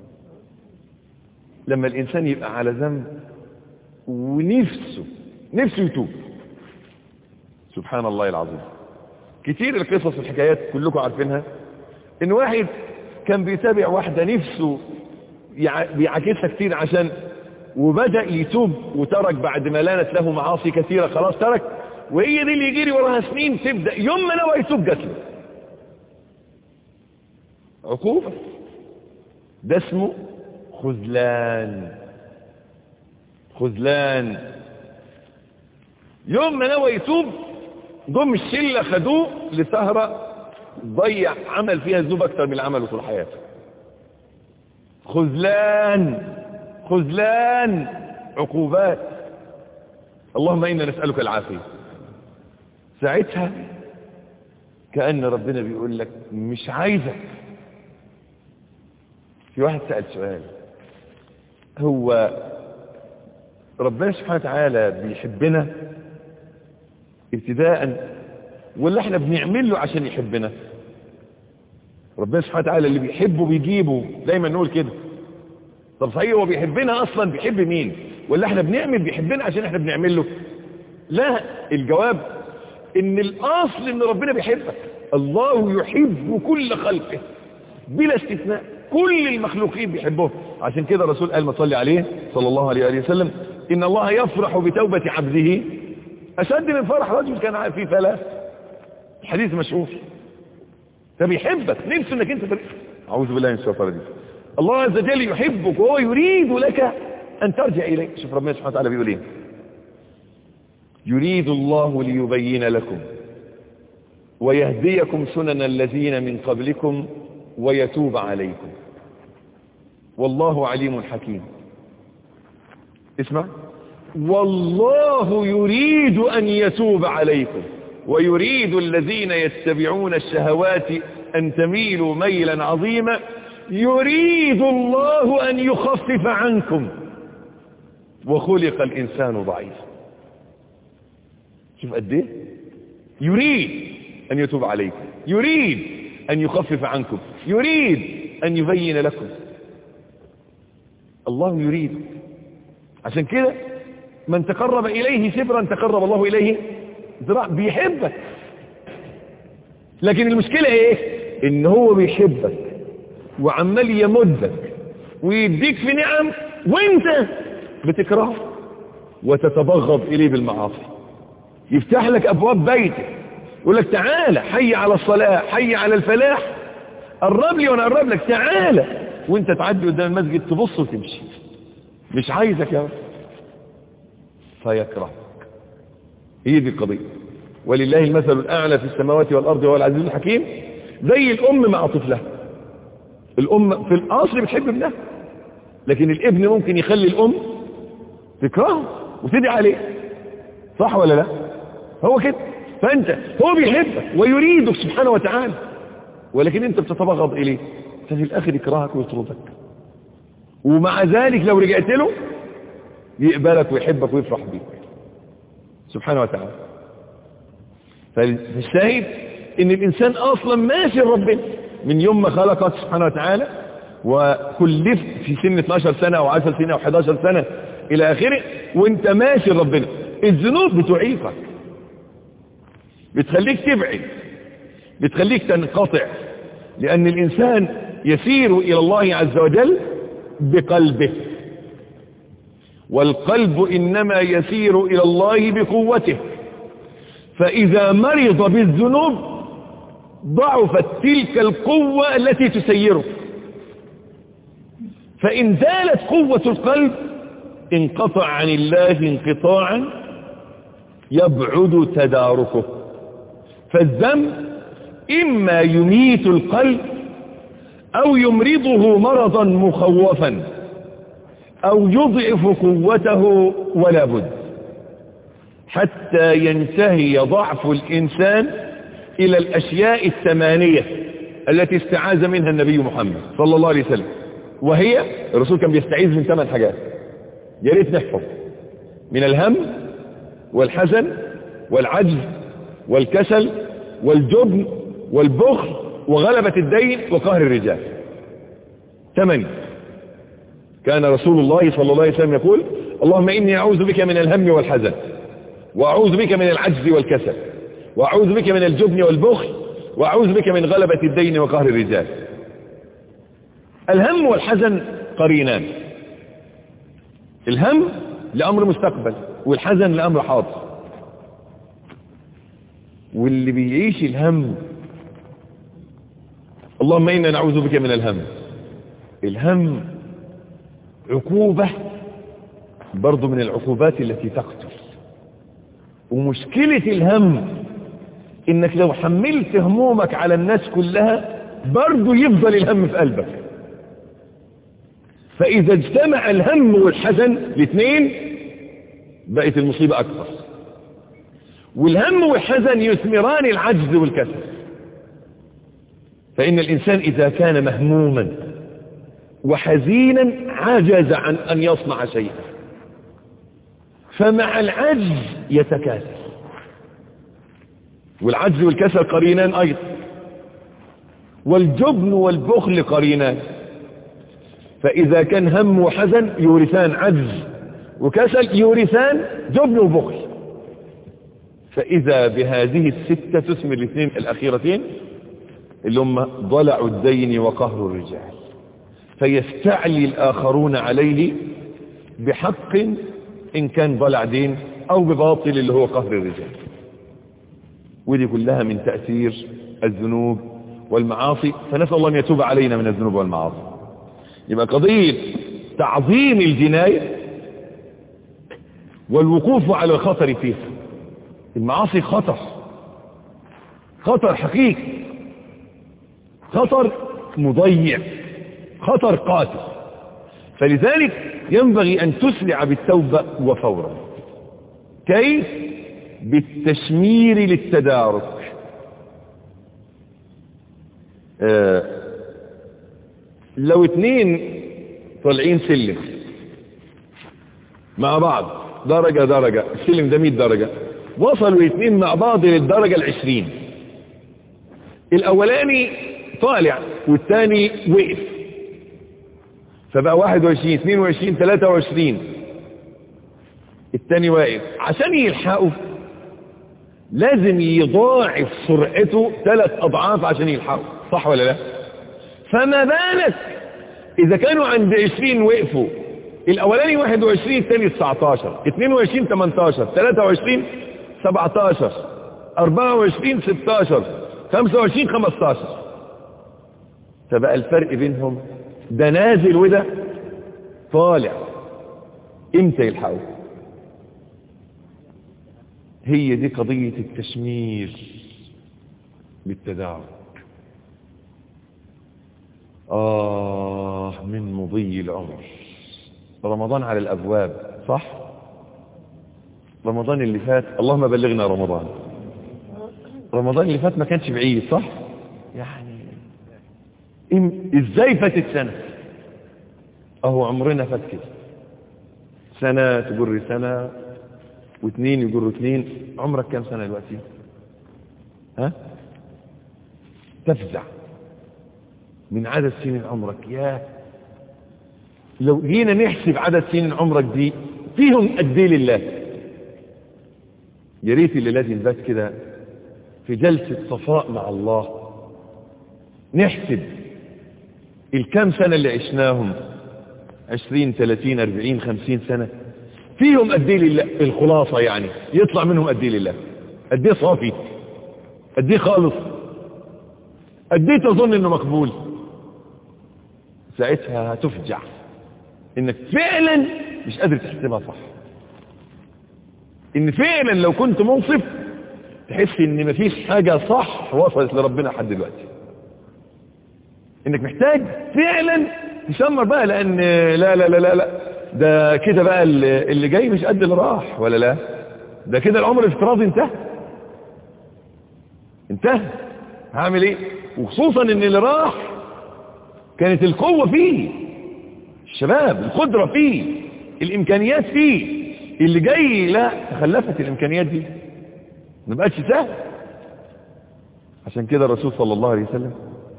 لما الإنسان يبقى على ذنب ونفسه نفسه يتوب سبحان الله العظيم كتير القصص والحكايات كلكم عارفينها ان واحد كان بيتابع واحدة نفسه بيعاكسها كتير عشان وبدأ يتوب وترك بعد ما لانت له معاصي كثيرة خلاص ترك وهي دي اللي يجري وراها سنين تبدأ يوم ما نوى يتوب جات له عقوبة ده اسمه خذلان خذلان يوم ما نوى يتوب جم الشلة خدوه لسهرة ضيع عمل فيها الذنوب اكتر من العمل طول حياته خذلان خذلان عقوبات اللهم إنا نسألك العافية ساعتها كأن ربنا بيقول لك مش عايزك في واحد سأل سؤال هو ربنا سبحانه وتعالى بيحبنا ابتداء ولا احنا بنعمل له عشان يحبنا ربنا سبحانه وتعالى اللي بيحبه بيجيبه دايما نقول كده طب صحيح هو بيحبنا اصلا بيحب مين ولا احنا بنعمل بيحبنا عشان احنا بنعمل له لا الجواب ان الاصل ان ربنا بيحبك الله يحب كل خلقه بلا استثناء كل المخلوقين بيحبوه عشان كده الرسول قال ما صلي عليه صلى الله عليه وآله وسلم إن الله يفرح بتوبة عبده أشد من فرح رجل كان في فلاة الحديث مشهور فبيحبك نفسه انك انت تريد. اعوذ بالله من الشيطان الرجيم الله عز وجل يحبك وهو يريد لك ان ترجع اليه شوف ربنا سبحانه وتعالى بيقول ايه يريد الله ليبين لكم ويهديكم سنن الذين من قبلكم ويتوب عليكم والله عليم حكيم اسمع والله يريد أن يتوب عليكم ويريد الذين يتبعون الشهوات أن تميلوا ميلا عظيما يريد الله أن يخفف عنكم وخلق الإنسان ضعيفا شوف قد ايه يريد أن يتوب عليكم يريد أن يخفف عنكم يريد أن يبين لكم الله يريد عشان كده من تقرب إليه شبرا تقرب الله إليه ذراع بيحبك لكن المشكلة ايه ان هو بيحبك وعمال يمدك ويديك في نعم وانت بتكرهه وتتبغض اليه بالمعاصي يفتح لك ابواب بيتك يقول لك تعالى حي على الصلاة حي على الفلاح قرب لي وانا اقرب لك تعالى وانت تعدي قدام المسجد تبص وتمشي مش عايزك يا رب فيكرهك هي دي القضية ولله المثل الأعلى في السماوات والأرض وهو العزيز الحكيم زي الأم مع طفلها الأم في الأصل بتحب ابنها لكن الابن ممكن يخلي الام تكرهه وتدعي عليه صح ولا لا هو كده فانت هو بيحبك ويريدك سبحانه وتعالى ولكن انت بتتبغض اليه ففي الاخر يكرهك ويطردك ومع ذلك لو رجعت له يقبلك ويحبك ويفرح بيك سبحانه وتعالى فالشاهد ان الانسان اصلا ماشي ربنا من يوم ما خلقك سبحانه وتعالى وكلفت في سن 12 سنة او 10 سنة او 11 سنة الى اخره وانت ماشي ربنا الذنوب بتعيقك بتخليك تبعد بتخليك تنقطع لان الانسان يسير الى الله عز وجل بقلبه والقلب انما يسير الى الله بقوته فاذا مرض بالذنوب ضعفت تلك القوة التي تسيره فإن زالت قوة القلب انقطع عن الله انقطاعا يبعد تداركه فالذنب إما يميت القلب أو يمرضه مرضا مخوفا أو يضعف قوته ولا بد حتى ينتهي ضعف الإنسان إلى الأشياء الثمانية التي استعاذ منها النبي محمد صلى الله عليه وسلم وهي الرسول كان بيستعيذ من ثمان حاجات يا ريت نحفظ من الهم والحزن والعجز والكسل والجبن والبخل وغلبة الدين وقهر الرجال ثمانية كان رسول الله صلى الله عليه وسلم يقول اللهم إني أعوذ بك من الهم والحزن وأعوذ بك من العجز والكسل وأعوذ بك من الجبن والبخل وأعوذ بك من غلبة الدين وقهر الرجال الهم والحزن قرينان الهم لأمر مستقبل والحزن لأمر حاضر واللي بيعيش الهم اللهم إنا نعوذ بك من الهم الهم عقوبة برضو من العقوبات التي تقتل ومشكلة الهم انك لو حملت همومك على الناس كلها برضو يفضل الهم في قلبك فاذا اجتمع الهم والحزن الاثنين بقت المصيبة اكبر والهم والحزن يثمران العجز والكسل فان الانسان اذا كان مهموما وحزينا عجز عن ان يصنع شيئا فمع العجز يتكاسل والعجز والكسل قرينان ايضا والجبن والبخل قرينان فاذا كان هم وحزن يورثان عجز وكسل يورثان جبن وبخل فاذا بهذه الستة تثمر الاثنين الاخيرتين اللي هم ضلع الدين وقهر الرجال فيستعلي الاخرون عليه بحق ان كان ضلع دين او بباطل اللي هو قهر الرجال ودي كلها من تأثير الذنوب والمعاصي فنسأل الله أن يتوب علينا من الذنوب والمعاصي يبقى قضية تعظيم الجناية والوقوف على الخطر فيها المعاصي خطر خطر حقيقي خطر مضيع خطر قاتل فلذلك ينبغي أن تسرع بالتوبة وفورا كيف بالتشمير للتدارك آه لو اتنين طالعين سلم مع بعض درجة درجة السلم ده 100 درجة وصلوا اتنين مع بعض للدرجة العشرين الاولاني طالع والتاني وقف فبقى 21 22 23 التاني واقف عشان يلحقوا لازم يضاعف سرعته ثلاث اضعاف عشان يلحقوا صح ولا لا فما بالك اذا كانوا عند 20 وقفوا الاولاني 21 الثاني 19 22 18 23 17 24 16 25 15 فبقى الفرق بينهم ده نازل وده طالع امتى يلحقوا هي دي قضية التشمير بالتداعي آه من مضي العمر رمضان على الأبواب صح رمضان اللي فات اللهم بلغنا رمضان رمضان اللي فات ما كانش بعيد صح يعني إم- ازاي فاتت سنة اهو عمرنا فات كده سنة تجر سنة واثنين يجروا اثنين عمرك كام سنة دلوقتي ها تفزع من عدد سنين عمرك يا لو جينا نحسب عدد سنين عمرك دي فيهم قد ايه لله يا ريت الليله دي نبات كده في جلسه صفاء مع الله نحسب الكام سنه اللي عشناهم 20 30 40 50 سنه فيهم قد ايه لله الخلاصه يعني يطلع منهم قد ايه لله قد ايه صافي قد ايه خالص قد ايه تظن انه مقبول ساعتها هتفجع انك فعلا مش قادر تحسبها صح ان فعلا لو كنت منصف تحس ان مفيش حاجة صح وصلت لربنا لحد دلوقتي انك محتاج فعلا تشمر بقى لان لا لا لا لا, لا ده كده بقى اللي اللي جاي مش قد اللي راح ولا لا ده كده العمر الافتراضي انتهى انتهى هعمل ايه وخصوصا ان اللي راح كانت القوة فيه الشباب القدرة فيه الامكانيات فيه اللي جاي لا تخلفت الامكانيات دي ما بقتش سهل عشان كده الرسول صلى الله عليه وسلم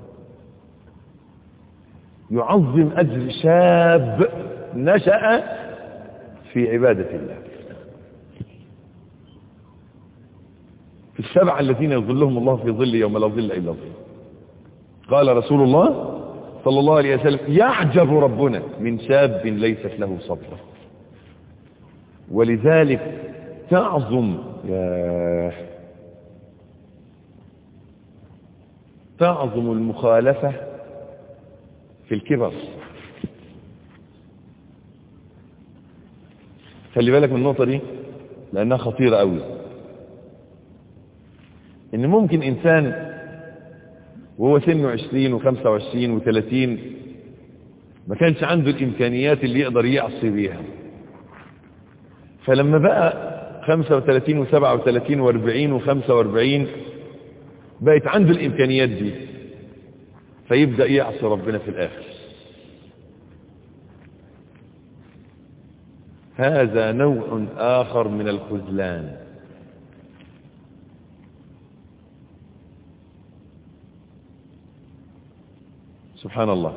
يعظم اجر شاب نشأ في عبادة الله في السبعة الذين يظلهم الله في ظل يوم لا ظل إلا ظل قال رسول الله صلى الله عليه وسلم يعجب ربنا من شاب ليست له صبر ولذلك تعظم يا تعظم المخالفة في الكبر خلي بالك من النقطة دي لأنها خطيرة قوي إن ممكن إنسان وهو سنه عشرين وخمسة وعشرين وثلاثين ما كانش عنده الإمكانيات اللي يقدر يعصي بيها فلما بقى خمسة وثلاثين وسبعة وثلاثين واربعين وخمسة واربعين بقت عنده الإمكانيات دي فيبدأ يعصي ربنا في الآخر هذا نوع آخر من الخذلان سبحان الله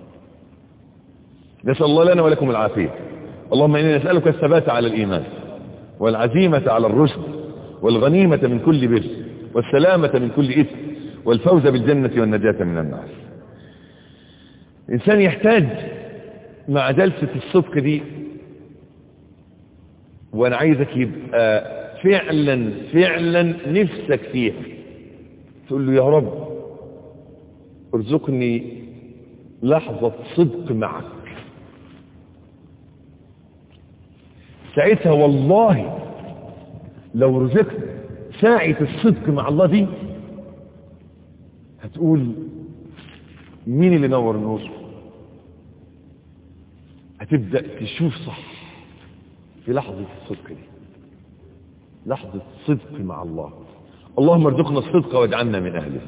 نسأل الله لنا ولكم العافية اللهم إني نسألك الثبات على الإيمان والعزيمة على الرشد والغنيمة من كل بر والسلامة من كل إثم والفوز بالجنة والنجاة من النار الإنسان يحتاج مع جلسة الصدق دي وأنا عايزك يبقى فعلا فعلا نفسك فيها تقول له يا رب ارزقني لحظة صدق معك ساعتها والله لو رزقت ساعة الصدق مع الله دي هتقول مين اللي نور النور هتبدأ تشوف صح في لحظة الصدق دي لحظة صدق مع الله اللهم ارزقنا الصدق واجعلنا من أهله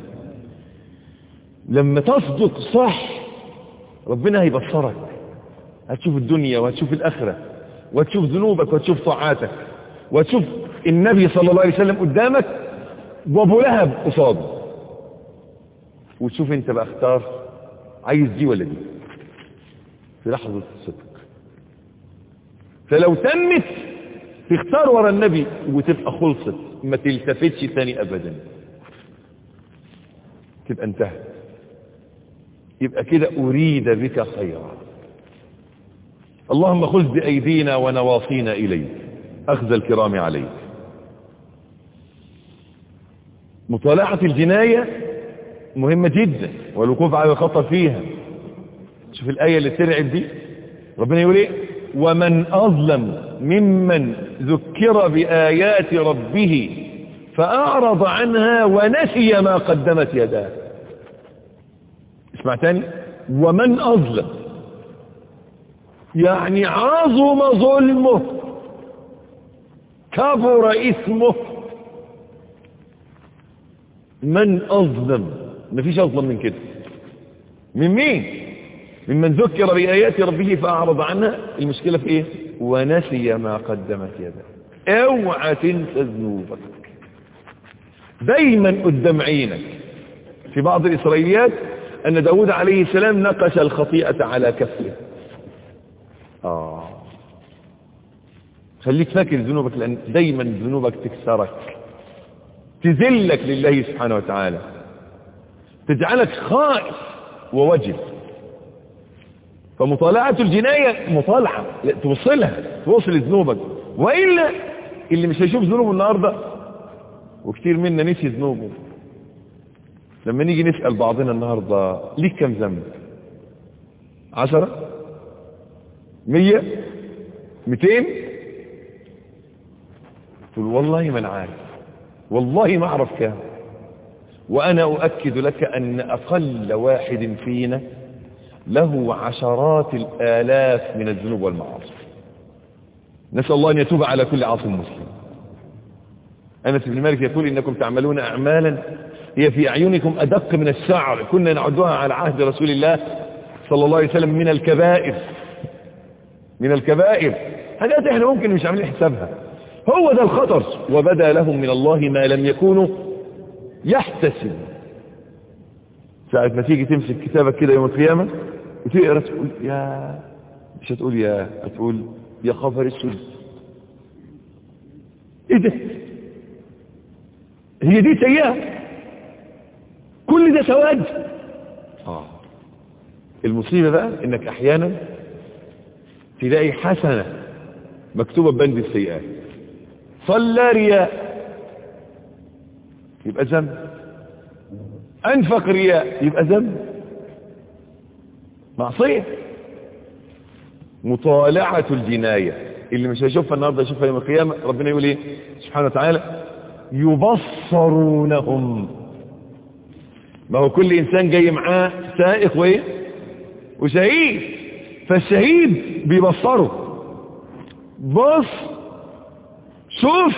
لما تصدق صح ربنا هيبصرك هتشوف الدنيا وهتشوف الآخرة وتشوف ذنوبك وتشوف طاعاتك وتشوف النبي صلى الله عليه وسلم قدامك وابو لهب قصاده وتشوف انت بقى اختار عايز دي ولا دي في لحظة الصدق فلو تمت تختار ورا النبي وتبقى خلصت ما تلتفتش تاني ابدا تبقى انتهت يبقى كده اريد بك خيرا اللهم خذ بأيدينا ونواصينا إليك أخذ الكرام عليك مطالعة الجناية مهمة جدا والوقوف على الخطر فيها شوف الآية اللي ترعب دي ربنا يقول ايه ومن أظلم ممن ذكر بآيات ربه فأعرض عنها ونسي ما قدمت يداه اسمع تاني ومن أظلم يعني عظم ظلمه كبر اسمه من أظلم مفيش أظلم من كده من مين ممن ذكر بآيات ربه فأعرض عنها المشكلة في إيه ونسي ما قدمت يده اوعى تنسى ذنوبك دايما قدام عينك في بعض الإسرائيليات أن داود عليه السلام نقش الخطيئة على كفه آه خليك فاكر ذنوبك لأن دايما ذنوبك تكسرك تذلك لله سبحانه وتعالى تجعلك خائف ووجل فمطالعة الجناية مطالعة توصلها توصل ذنوبك وإلا اللي مش هيشوف ذنوبه النهاردة وكتير منا نسي ذنوبه لما نيجي نسأل بعضنا النهاردة ليك كم ذنب عشرة مية ميتين تقول والله ما انا عارف والله ما اعرف كام وانا اؤكد لك ان اقل واحد فينا له عشرات الالاف من الذنوب والمعاصي نسال الله ان يتوب على كل عاص مسلم انس بن مالك يقول انكم تعملون اعمالا هي في اعينكم ادق من الشعر كنا نعدها على عهد رسول الله صلى الله عليه وسلم من الكبائر من الكبائر حاجات احنا ممكن مش عاملين حسابها هو ده الخطر وبدا لهم من الله ما لم يكونوا يحتسب ساعة ما تيجي تمسك كتابك كده يوم القيامة وتقرا تقول يا مش هتقول يا هتقول يا خبر السد ايه ده هي دي سيئة كل ده سواد اه المصيبة بقى انك احيانا تلاقي حسنة مكتوبة ببند السيئات صلى رياء يبقى ذنب انفق رياء يبقى ذنب معصية مطالعة الجناية اللي مش هيشوفها النهاردة يشوفها يوم القيامة ربنا يقول ايه سبحانه وتعالى يبصرونهم ما هو كل انسان جاي معاه سائق وايه وشهيد فالشهيد بيبصره بص شوف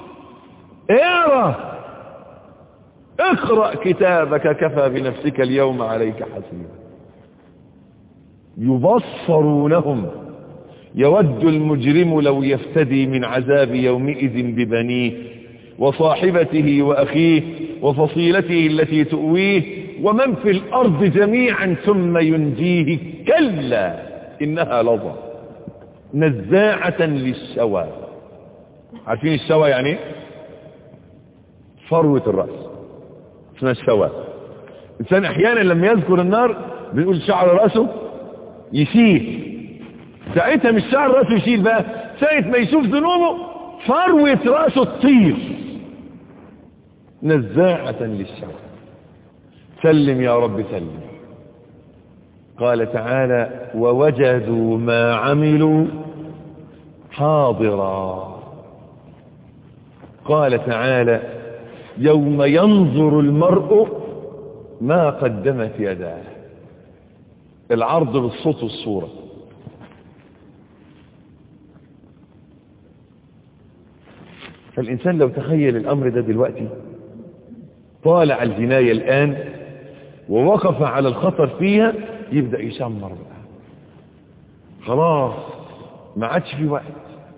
اقرا اقرأ كتابك كفى بنفسك اليوم عليك حسيبا يبصرونهم يود المجرم لو يفتدي من عذاب يومئذ ببنيه وصاحبته وأخيه وفصيلته التي تؤويه ومن في الأرض جميعا ثم ينجيه كلا إنها لظى نزاعة للشوى عارفين الشوى يعني فروة الرأس اسمها الشوى الإنسان أحيانا لما يذكر النار بيقول شعر رأسه يشيل ساعتها مش شعر رأسه يشيل بقى ساعة ما يشوف ذنوبه فروة رأسه تطير نزاعة للشوى سلم يا رب سلم قال تعالى ووجدوا ما عملوا حاضرا قال تعالى يوم ينظر المرء ما قدمت يداه العرض بالصوت والصورة فالإنسان لو تخيل الأمر ده دلوقتي طالع الجناية الآن ووقف على الخطر فيها يبدأ يشمر بقى خلاص ما عادش في وقت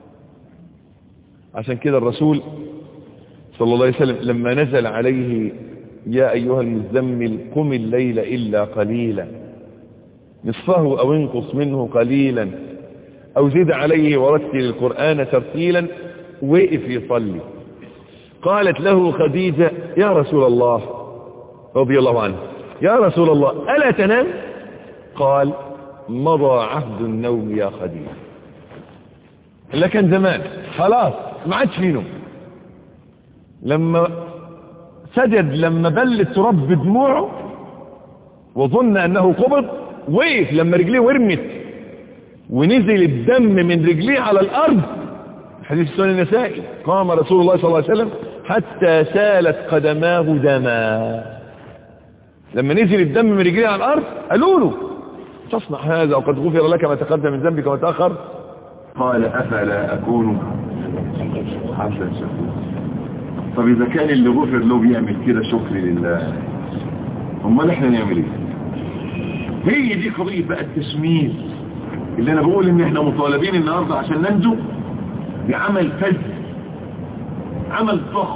عشان كده الرسول صلى الله عليه وسلم لما نزل عليه يا أيها المزمل قم الليل إلا قليلا نصفه أو انقص منه قليلا أو زد عليه ورتل القرآن ترتيلا وقف يصلي قالت له خديجة يا رسول الله رضي الله عنه يا رسول الله ألا تنام قال مضى عهد النوم يا خديجة لكن زمان خلاص ما عادش في نوم لما سجد لما بل التراب بدموعه وظن انه قبض وقف لما رجليه ورمت ونزل الدم من رجليه على الارض حديث السنن النسائي قام رسول الله صلى الله عليه وسلم حتى سالت قدماه دما لما نزل الدم من رجليه على الارض قالوا له تصنع هذا وقد غفر لك ما تقدم من ذنبك وما تأخر قال أفلا أكون عبدا شكورا طب إذا كان اللي غفر له بيعمل كده شكر لله امال احنا نعمل ايه هي دي قضية بقى التسمير اللي انا بقول ان احنا مطالبين النهاردة عشان ننجو بعمل فذ عمل ضخم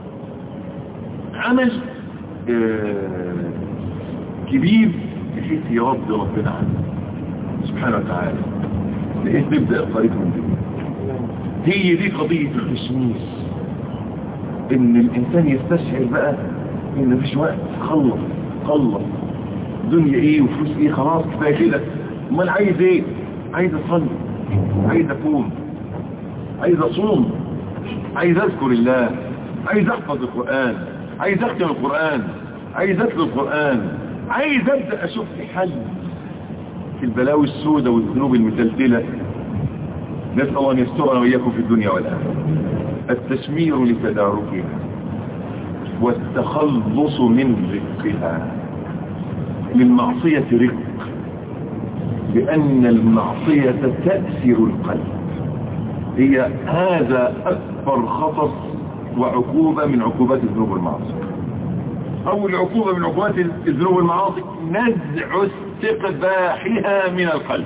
عمل آه كبير بحيث يرضي ربنا عنه سبحانه وتعالى بحيث نبدأ الطريق من دي هي دي قضية التسمير ان الانسان يستشعر بقى ان مفيش وقت خلص خلص دنيا ايه وفلوس ايه خلاص كفايه كده امال عايز ايه عايز اصلي عايز اقوم عايز اصوم عايز اذكر الله عايز احفظ القران عايز اختم القران عايز اتلو القران عايز ابدا اشوف لي حل في البلاوي السوداء والذنوب المتلتله نسال الله ان يسترنا واياكم في الدنيا والاخره التشمير لتداركها والتخلص من رقها للمعصية رق لأن المعصية تأثر القلب هي هذا أكبر خطر وعقوبة من عقوبات الذنوب والمعاصي أول عقوبة من عقوبات الذنوب والمعاصي نزع استقباحها من القلب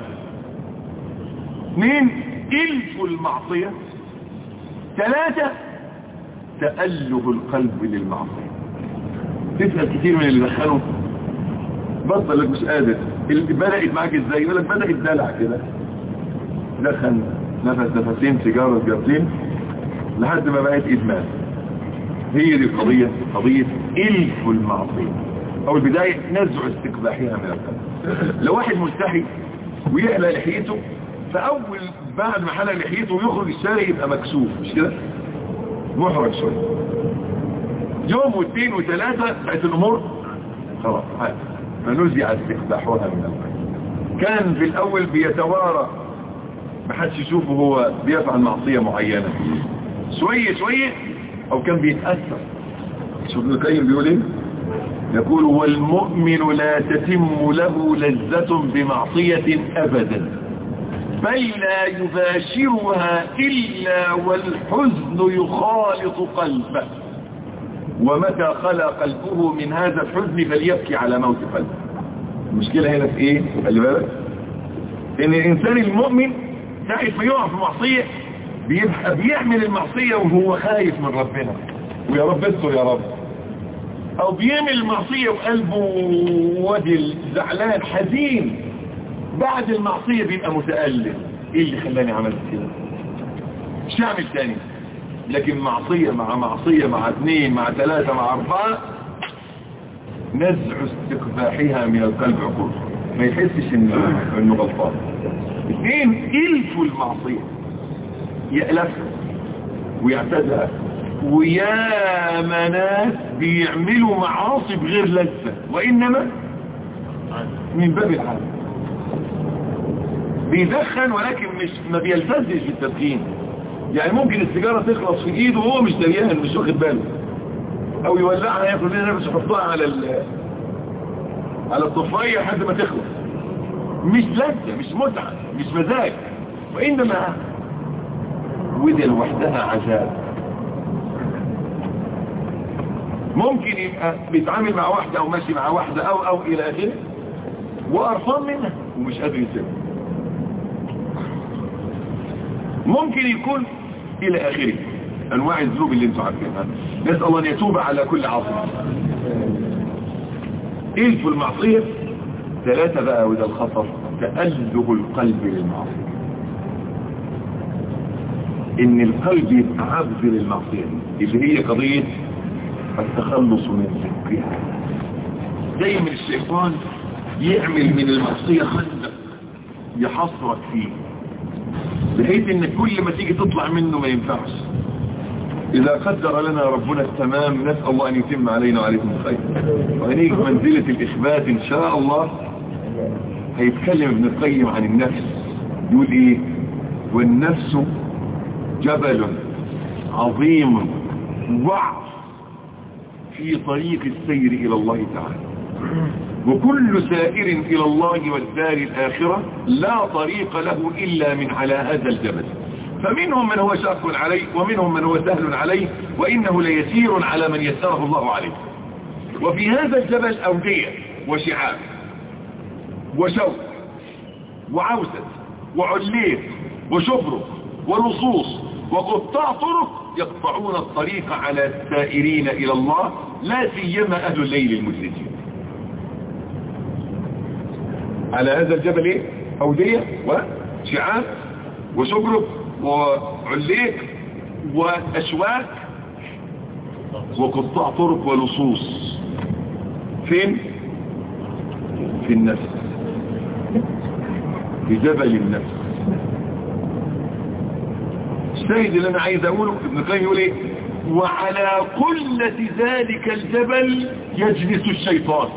اثنين إلف المعصية ثلاثة تأله القلب للمعصية تسأل كتير من اللي دخلوا بطل لك مش قادر اللي بدأت معاك ازاي يقول لك بدأت دلع كده دخل نفس نفسين سيجارة سيجارتين لحد ما بقت إدمان هي دي القضية قضية إلف المعصية أو البداية نزع استقباحها من القلب لو واحد مستحي ويحلى لحيته فأول بعد ما حلى لحيته ويخرج الشارع يبقى مكسوف مش كده محرج شوية يوم واثنين وثلاثة بقت الأمور خلاص عادي فنزع استقباحها من القلب كان في الأول بيتوارى محدش يشوفه هو بيفعل معصية معينة شوية شوية أو كان بيتأثر شوف ابن القيم بيقول ايه يقول والمؤمن لا تتم له لذة بمعصية أبدا بل لا يباشرها إلا والحزن يخالط قلبه ومتى خلى قلبه من هذا الحزن فليبكي على موت قلبه المشكلة هنا في ايه خلي بالك ان الانسان المؤمن ساعة ما يقع في معصية بيبقى بيعمل المعصية وهو خايف من ربنا ويا رب استر يا رب او بيعمل المعصية وقلبه وجل زعلان حزين بعد المعصية بيبقى متألم ايه اللي خلاني عملت كده مش هعمل تاني لكن معصية مع معصية مع اثنين مع ثلاثة مع اربعة نزع استقباحها من القلب عقول ما يحسش انه انه غلطان اثنين الفوا المعصية يألفها ويعتدها ويا مناس بيعملوا معاصي بغير لذة وإنما من باب العالم بيدخن ولكن مش ما بيلتزش بالتدخين يعني ممكن السيجارة تخلص في ايده وهو مش دريان مش واخد باله او يولعها ياخد منها نفسه يحطها على ال على الطفاية لحد ما تخلص مش لذة مش متعة مش مزاج وإنما ودي لوحدها عذاب ممكن يبقى بيتعامل مع واحدة او ماشي مع واحدة او او الى اخره وقرفان منها ومش قادر يسيبها ممكن يكون الى اخره انواع الذنوب اللي انتوا عارفينها نسال الله ان يتوب على كل عاصم الف المعصيه ثلاثه بقى وده الخطر تأله القلب للمعصيه ان القلب يبقى عبد للمعصيه اللي هي قضيه التخلص من ذكرها دايما الشيطان يعمل من المعصية خندق يحصرك فيه بحيث ان كل ما تيجي تطلع منه ما ينفعش اذا قدر لنا ربنا التمام نسأل الله ان يتم علينا وعليكم الخير وهنيجي منزلة الاخبات ان شاء الله هيتكلم ابن القيم عن النفس يقول ايه والنفس جبل عظيم ضعف في طريق السير إلى الله تعالى وكل سائر إلى الله والدار الآخرة لا طريق له إلا من على هذا الجبل فمنهم من هو شاق عليه ومنهم من هو سهل عليه وإنه ليسير على من يسره الله عليه وفي هذا الجبل أودية وشعاب وشوك وعوسة وعليق وشبرك ولصوص وقطاع طرق يقطعون الطريق على السائرين إلى الله لا سيما أهل الليل المسلمين على هذا الجبل ايه أودية وشعاب وشبرك وعليق وأشواك وقطاع طرق ولصوص فين في النفس في جبل النفس الشاهد اللي انا عايز اقوله ابن القيم يقول ايه وعلى قلة ذلك الجبل يجلس الشيطان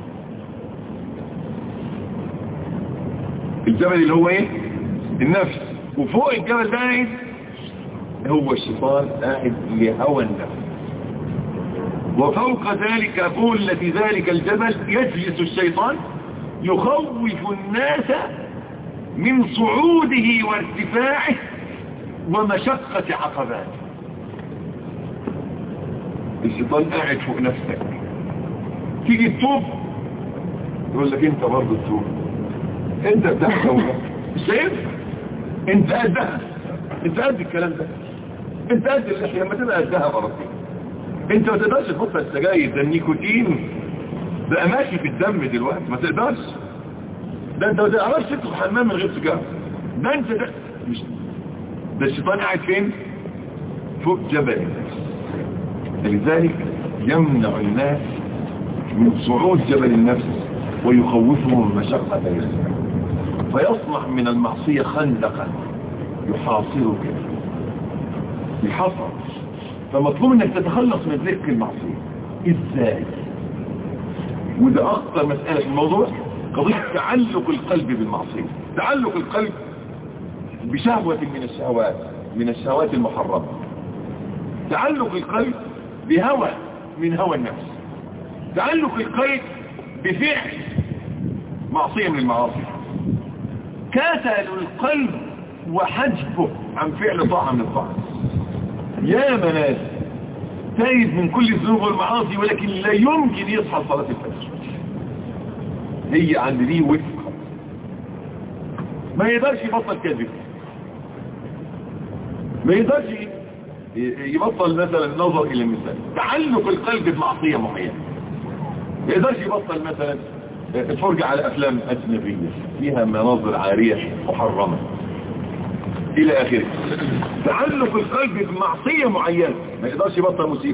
الجبل اللي هو ايه النفس وفوق الجبل ده قاعد هو الشيطان قاعد لهوى النفس وفوق ذلك قلة ذلك الجبل يجلس الشيطان يخوف الناس من صعوده وارتفاعه ومشقة عقباته الشيطان قاعد فوق نفسك تيجي تتوب يقول لك انت برضه تتوب انت بتاع توبه مش هينفع انت قدها انت قد الكلام ده انت قد اللحيه لما تبقى قدها برضه انت ما تقدرش تبطل السجاير ده النيكوتين بقى ماشي في الدم دلوقتي ما تقدرش ده انت ما تعرفش تدخل حمام من غير سجاره ده انت ده مش ده الشيطان قاعد فين فوق جبل لذلك يمنع الناس من صعود جبل النفس ويخوفهم مشقة الرزق فيصنع من المعصية خندقا يحاصرك يحصر فمطلوب انك تتخلص من ذلك المعصية ازاي وده اخطر مسألة في الموضوع قضية تعلق القلب بالمعصية تعلق القلب بشهوة من الشهوات من الشهوات المحرمة تعلق القلب بهوى من هوى النفس تعلق القلب بفعل معصية من المعاصي كسل القلب وحجبه عن فعل طاعة من الطاعة يا مناس تايب من كل الذنوب والمعاصي ولكن لا يمكن يصحى صلاة الفجر هي عند دي وفق ما يقدرش يبطل كذب ما يقدرش يبطل مثلا النظر الى النساء تعلق القلب بمعصية معينة ما يقدرش يبطل مثلا الفرجة على افلام اجنبية فيها مناظر عارية محرمة الى اخره تعلق القلب بمعصية معينة ما يقدرش يبطل موسيقى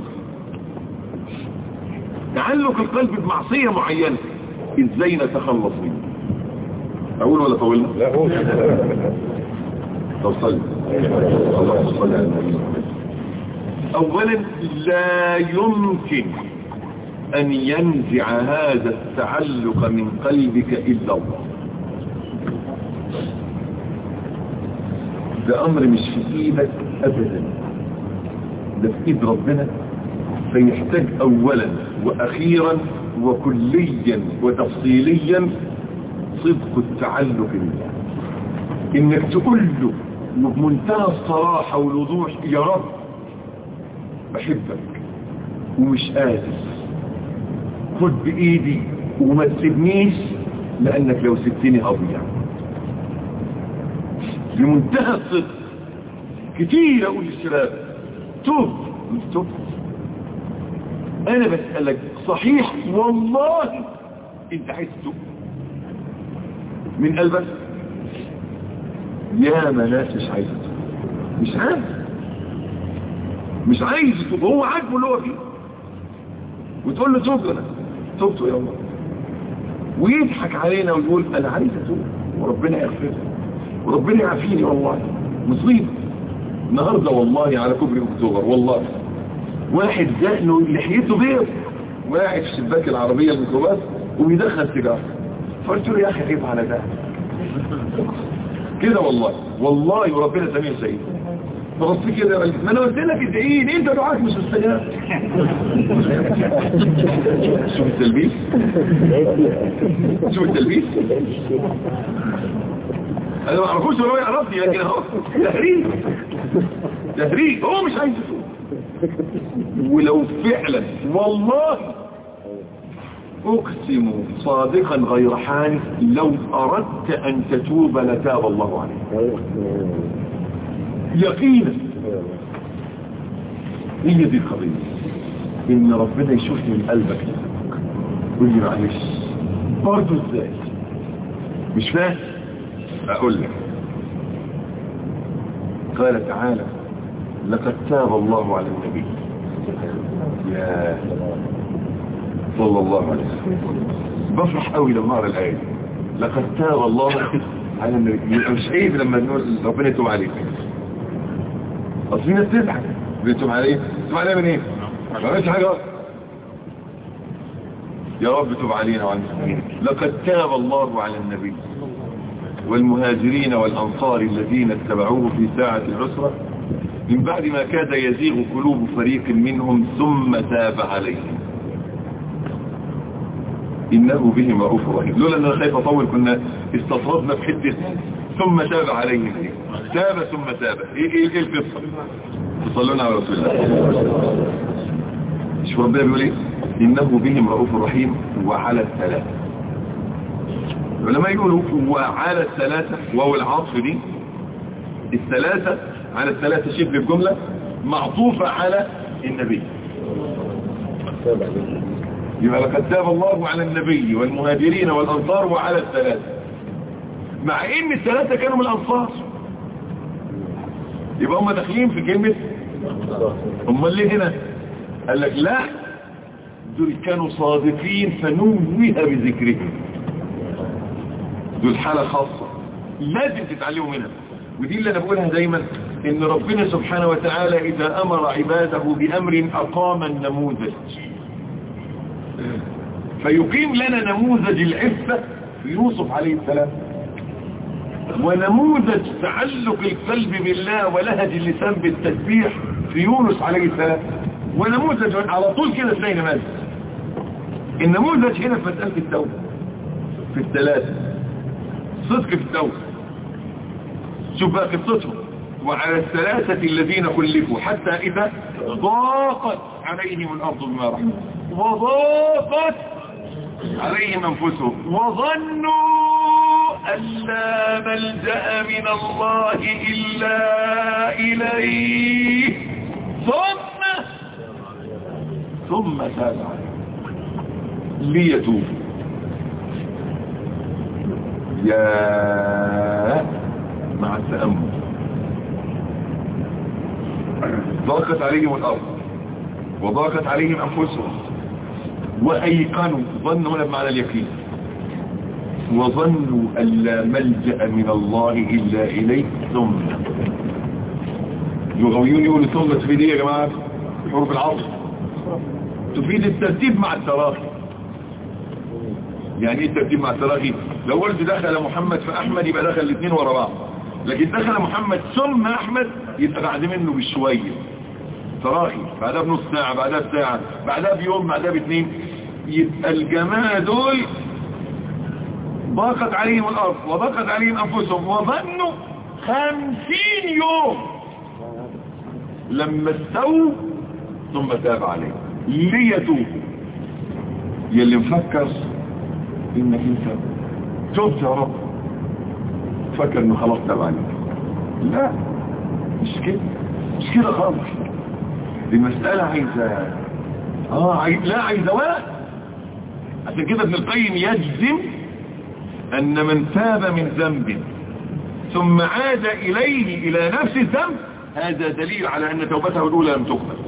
تعلق القلب بمعصية معينة ازاي نتخلص منه اقول ولا طولنا لا هو طب صلي اللهم صل على النبي اولا لا يمكن ان ينزع هذا التعلق من قلبك الا الله ده امر مش في ايدك ابدا ده في ايد ربنا فيحتاج اولا واخيرا وكليا وتفصيليا صدق التعلق بالله انك تقول له بمنتهى الصراحة والوضوح يا رب بحبك ومش قادر خد بايدي وما تسيبنيش لانك لو سبتني اضيع بمنتهى الصدق كتير اقول للشباب توب مش توب انا بسألك صحيح والله انت عايز توب من قلبك يا ناس مش عايز مش عايز مش عايز يتوب هو عاجبه اللي هو فيه وتقول له توب انا توبت يا الله ويضحك علينا ويقول انا عايز اتوب وربنا يغفر وربنا يعافيني والله مصيبه النهارده والله على كوبري اكتوبر والله واحد دقنه لحيته بيض واقع في شباك العربيه الميكروباص وبيدخل سيجاره فقلت له يا اخي عيب على ده كده والله والله وربنا سميع سيد فبص كده قال لي، ما انا قلت لك ادعيني انت دعاك مش مستجاب شوف التلبيس شوف التلبيس انا ما اعرفوش ولا هو يعرفني لكن اهو تهريج تهريج هو مش عايز يتوب ولو فعلا والله اقسم صادقا غير حانف لو اردت ان تتوب لتاب الله عليك يقينا هي دي القضية ان ربنا يشوف من قلبك قول لي معلش برضه ازاي مش فاهم اقول لك قال تعالى لقد تاب الله على النبي يا صلى الله عليه وسلم بفرح قوي لما اقرا الايه دي. لقد تاب الله على النبي يبقى مش عيب لما نقول ربنا يتوب عليك اصل في ناس تزعل بيتوب عليه تتوب عليه من ايه ما عملش حاجه غلط. يا رب تب علينا وعلى المسلمين لقد تاب الله على النبي والمهاجرين والأنصار الذين اتبعوه في ساعة العسرة من بعد ما كاد يزيغ قلوب فريق منهم ثم تاب عليهم إنه بهم رؤوف رحيم لولا أن أنا خايف أطول كنا استصرفنا في حتة ثم تاب عليهم دي. تاب ثم تاب إيه, إيه, إيه القصة تصلون على رسول الله شوف ربنا بيقول إيه إنه بهم رؤوف رحيم وعلى الثلاثة العلماء يقولوا وعلى الثلاثة وهو العطف دي الثلاثة على الثلاثة شبه الجملة معطوفة على النبي يبقى لقد تاب الله على النبي والمهاجرين والأنصار وعلى الثلاثة مع ان الثلاثة كانوا من الأنصار يبقى هم داخلين في كلمة هم اللي هنا قال لك لا دول كانوا صادقين فنوه بذكرهم دول حالة خاصة لازم تتعلموا منها ودي اللي انا بقولها دايما ان ربنا سبحانه وتعالى اذا امر عباده بامر اقام النموذج فيقيم لنا نموذج العفة في يوسف عليه السلام ونموذج تعلق القلب بالله ولهج اللسان بالتسبيح في يونس عليه السلام ونموذج على طول كده تلاقي نماذج النموذج هنا في مسألة التوبة في الثلاثة صدق في التوبة شوف بقى قصتهم وعلى الثلاثة الذين خلفوا حتى إذا ضاقت عليهم الأرض بما رحمت وضاقت عليهم أنفسهم وظنوا أن لا ملجأ من الله إلا إليه ثم ثم تاب عليهم ليتوبوا يا مع التأمل ضاقت عليهم الأرض وضاقت عليهم أنفسهم وأيقنوا ظنوا هنا بمعنى اليقين وظنوا أن لا ملجأ من الله إلا إليه ثم لغويون يقولوا ثم تفيد ايه يا جماعة حروف العصر تفيد الترتيب مع التراخي يعني ايه الترتيب مع التراخي لو قلت دخل محمد فأحمد يبقى دخل الاثنين ورا بعض لكن دخل محمد ثم أحمد يبقى بعد منه بشوية تراخي بعدها بنص ساعة بعدها بساعة بعدها بيوم بعدها باثنين يبقى الجماعة دول ضاقت عليهم الأرض وضاقت عليهم أنفسهم وظنوا خمسين يوم لما استووا ثم تاب عليهم ليتوبوا يلي مفكر انك انت تبت يا رب فكر انه خلاص تاب عليك لا مش كده مش كده خالص دي مسألة عايزة اه عايز لا عايزة وقت عشان كده ابن القيم يجزم ان من تاب من ذنب ثم عاد اليه الى نفس الذنب هذا دليل على ان توبته الاولى لم تقبل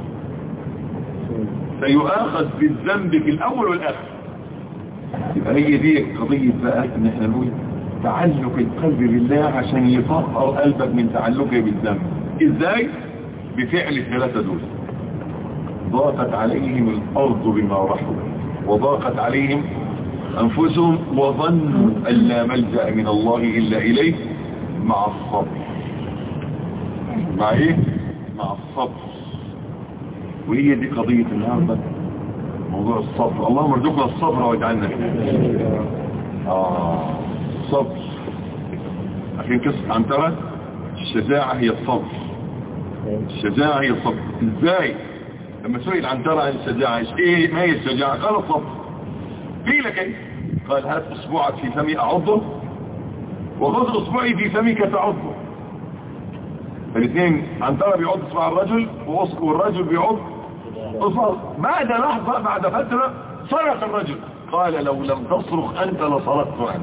سيؤاخذ بالذنب في الاول والاخر يبقى هي دي قضية بقى ان احنا نقول تعلق القلب بالله عشان يطهر قلبك من تعلقه بالذنب ازاي بفعل الثلاثة دول ضاقت عليهم الارض بما رحبت وضاقت عليهم انفسهم وظنوا ان لا ملجأ من الله الا اليه مع الصبر مع ايه مع الصبر وهي دي قضية النهاردة موضوع الصبر اللهم ارزقنا الصبر واجعلنا منه آه الصبر عشان قصة عنترة الشجاعة هي الصبر الشجاعة هي الصبر ازاي لما سئل عنترة عن الشجاعة ايه ما هي الشجاعة قال الصبر قيل كيف قال هات اصبعك في فمي اعضه وخذ اصبعي في فمك تعضه الاثنين عنترة بيعض اصبع الرجل والرجل بيعض اصبع بعد لحظة بعد فترة صرخ الرجل قال لو لم تصرخ انت لصرخت عنه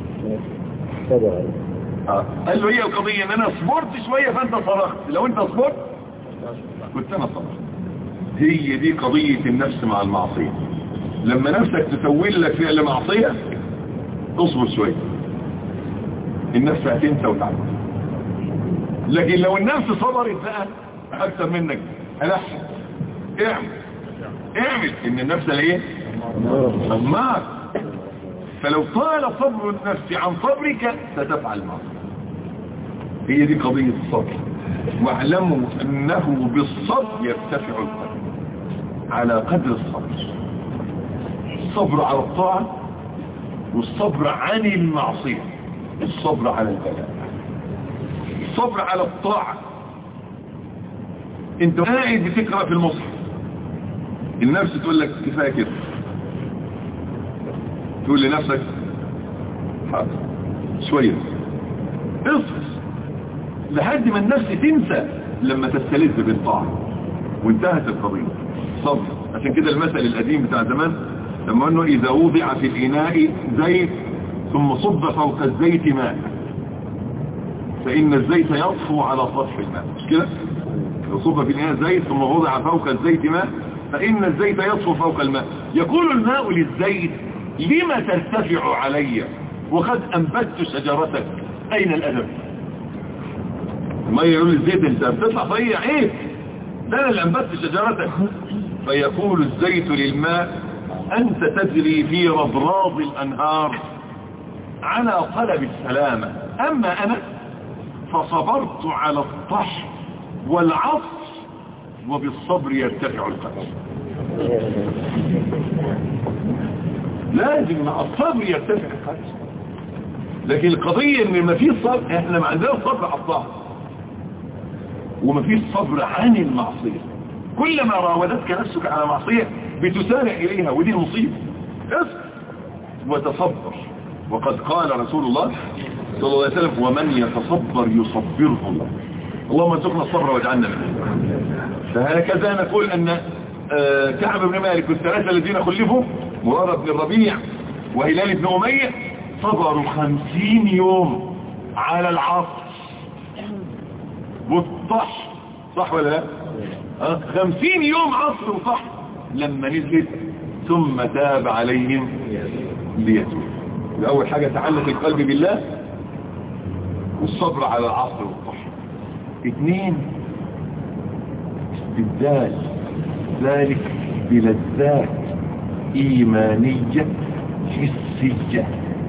آه. قال له هي القضية ان انا صبرت شوية فانت صرخت لو انت صبرت كنت انا صرخت هي دي قضية النفس مع المعصية لما نفسك تسوي لك فعل معصية اصبر شوية النفس هتنسى وتعمل لكن لو النفس صبرت بقى اكثر منك الحن اعمل اعمل ان النفس الايه امار فلو طال صبر النفس عن صبرك ستفعل معصية هي دي قضية الصبر واعلموا انه بالصبر يرتفع القلب على قدر الصبر الصبر على الطاعة والصبر عن المعصية الصبر على البلاء الصبر على الطاعة انت قاعد بتقرأ في المصحف النفس تقول لك كفاية كده تقول لنفسك حاضر شوية اصبر لحد ما النفس تنسى لما تستلذ بالطاعة وانتهت القضية صبر عشان كده المثل القديم بتاع زمان لما انه اذا وضع في الاناء زيت ثم صب فوق الزيت ماء فان الزيت يطفو على سطح الماء مش كده لو صب في الاناء زيت ثم وضع فوق الزيت ماء فان الزيت يطفو فوق الماء يقول الماء للزيت لما ترتفع علي وقد انبت شجرتك اين الادب ما يقول الزيت انت بتطلع فهي عيب ده انا اللي انبت شجرتك فيقول الزيت للماء انت تجري في رضراض الانهار على طلب السلامة اما انا فصبرت على الطحن والعصر وبالصبر يرتفع القلب لازم مع الصبر يرتفع القلب لكن القضية ان ما فيش صبر احنا ما عندنا صبر على الطاعة وما فيش صبر عن المعصية كلما راودتك نفسك على معصية بتسارع إليها ودي المصيبة اصبر وتصبر وقد قال رسول الله صلى الله عليه وسلم ومن يتصبر يصبره الله اللهم ارزقنا الصبر واجعلنا منه فهكذا نقول أن كعب بن مالك والثلاثة الذين خلفوا مرارة بن الربيع وهلال بن أمية صبروا خمسين يوم على العصر والطح صح ولا لا أه؟ خمسين يوم عصر وطح لما نزلت ثم تاب عليهم ليتوب أول حاجة تعلق القلب بالله والصبر على العصر والطح اثنين استبدال ذلك بلذات إيمانية حسية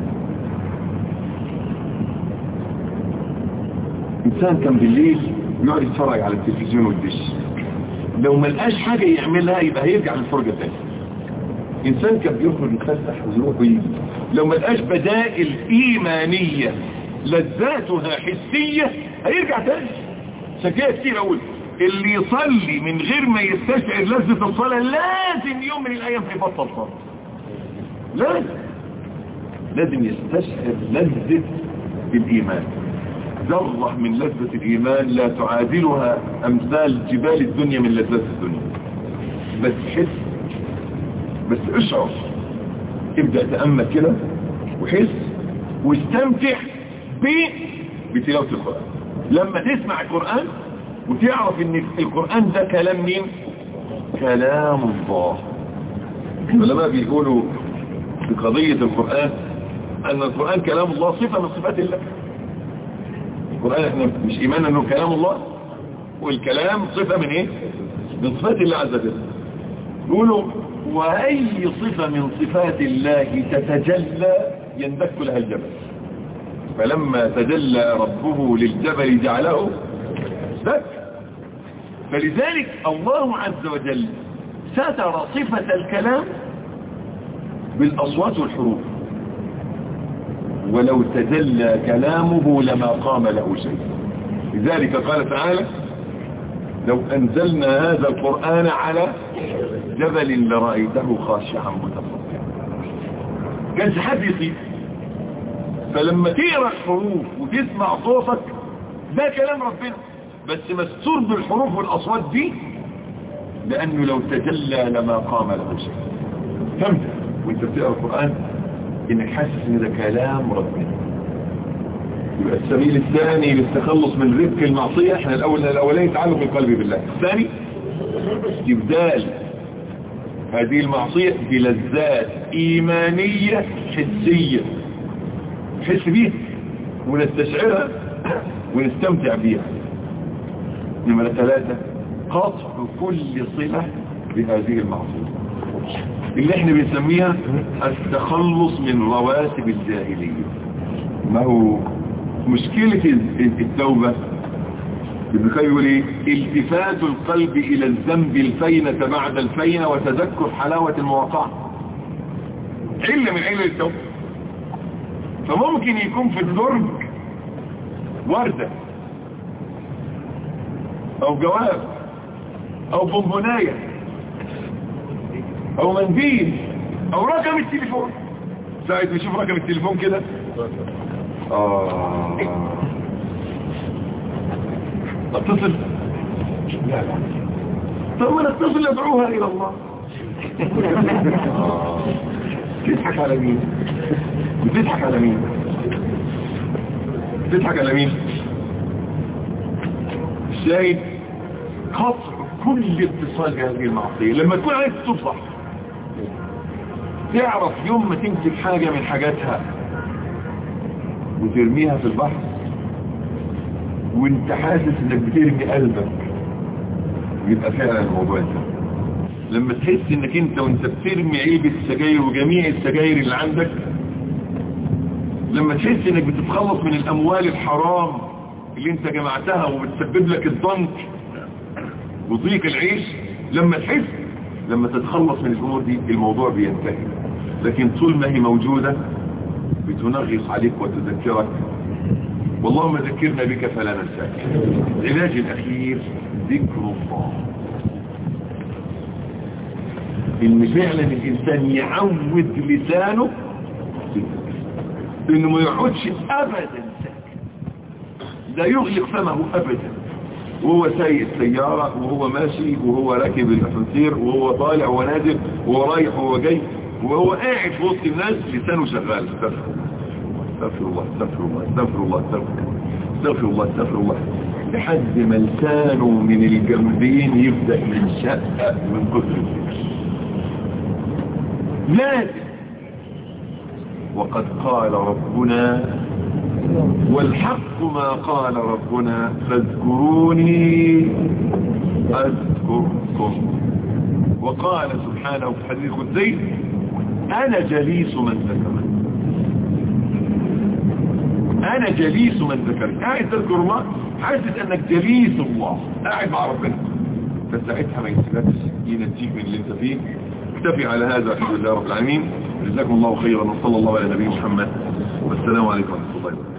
إنسان كان بالليل يقعد يتفرج على التلفزيون والدش لو ما لقاش حاجة يعملها يبقى هيرجع للفرجة تاني إنسان كان بيخرج يتفسح ويروح ويجي لو ما لقاش بدائل إيمانية لذاتها حسية هيرجع تاني عشان كده كتير أقول اللي يصلي من غير ما يستشعر لذة الصلاة لازم يوم من الأيام هيبطل صلاة لازم لازم يستشعر لذة الإيمان ذرة من لذة الإيمان لا تعادلها أمثال جبال الدنيا من لذات الدنيا بس حس بس اشعر ابدأ تأمل كده وحس واستمتع ب بتلاوة القرآن لما تسمع القرآن وتعرف ان القرآن ده كلام مين كلام الله العلماء بيقولوا في قضية القرآن ان القرآن كلام الله صفة من صفات الله القرآن احنا مش ايماننا انه كلام الله والكلام صفة من ايه من صفات الله عز وجل يقولوا واي صفة من صفات الله تتجلى يندك لها الجبل فلما تجلى ربه للجبل جعله دك فلذلك الله عز وجل ستر صفة الكلام بالأصوات والحروف ولو تجلى كلامه لما قام له شيء لذلك قال تعالى لو أنزلنا هذا القرآن على جبل لرأيته خاشعا متصدعا كانش حد يصيب فلما تقرا الحروف وتسمع صوتك ده كلام ربنا بس مستور بالحروف والأصوات دي لأنه لو تجلى لما قام له شيء فهمت وانت بتقرا القرآن انك حاسس ان ده كلام ربنا يبقى السبيل الثاني للتخلص من رزق المعصية احنا الاول الاولاني تعلق القلب بالله الثاني استبدال هذه المعصية بلذات ايمانية حسية نحس بيها ونستشعرها ونستمتع بيها نمرة ثلاثة قطع كل صلة بهذه المعصية اللي احنا بنسميها التخلص من رواسب الجاهلية ما هو مشكلة التوبة ابن القيم يقول ايه التفات القلب الى الذنب الفينة بعد الفينة وتذكر حلاوة المواقع علة من علة التوبة فممكن يكون في الدرج وردة او جواب او بونبونايه او منديل او رقم التليفون ساعة بيشوف رقم التليفون كده اه اتصل لا لا طب ما نتصل ادعوها الى الله آه. تضحك على مين بتضحك على مين بتضحك على مين الشاهد قطع كل اتصال بهذه المعصية لما تكون عايز تصبح تعرف يوم ما تمسك حاجة من حاجاتها وترميها في البحر وانت حاسس انك بترمي قلبك يبقى فعلا الموضوع ده لما تحس انك انت وانت بترمي علبة السجاير وجميع السجاير اللي عندك لما تحس انك بتتخلص من الاموال الحرام اللي انت جمعتها وبتسبب لك الضنك وضيق العيش لما تحس لما تتخلص من الامور دي الموضوع بينتهي لكن طول ما هي موجودة بتنغص عليك وتذكرك واللهم ذكرنا بك فلا ننساك العلاج الاخير ذكر الله ان فعلا الانسان يعود لسانه انه ما يقعدش ابدا ساكت لا يغلق فمه ابدا وهو سايق السيارة وهو ماشي وهو راكب الاسانسير وهو طالع ونازل وهو رايح وهو جاي وهو قاعد في وسط الناس لسانه شغال استغفر الله استغفر الله استغفر الله استغفر الله استغفر الله استغفر الله لحد ما لسانه من الجنبين يبدأ ينشقق من كثر الذكر لازم وقد قال ربنا والحق ما قال ربنا فاذكروني أذكركم وقال سبحانه في حديث قدسي أنا جليس من ذكرني أنا جليس من ذكرني قاعد تذكر الله حاسس أنك جليس الله قاعد مع ربنا فساعتها ما يسيبكش ينجيك من اللي انت فيه اكتفي على هذا الحمد لله رب العالمين جزاكم الله خيرا وصلى الله على نبي محمد والسلام عليكم ورحمة الله وبركاته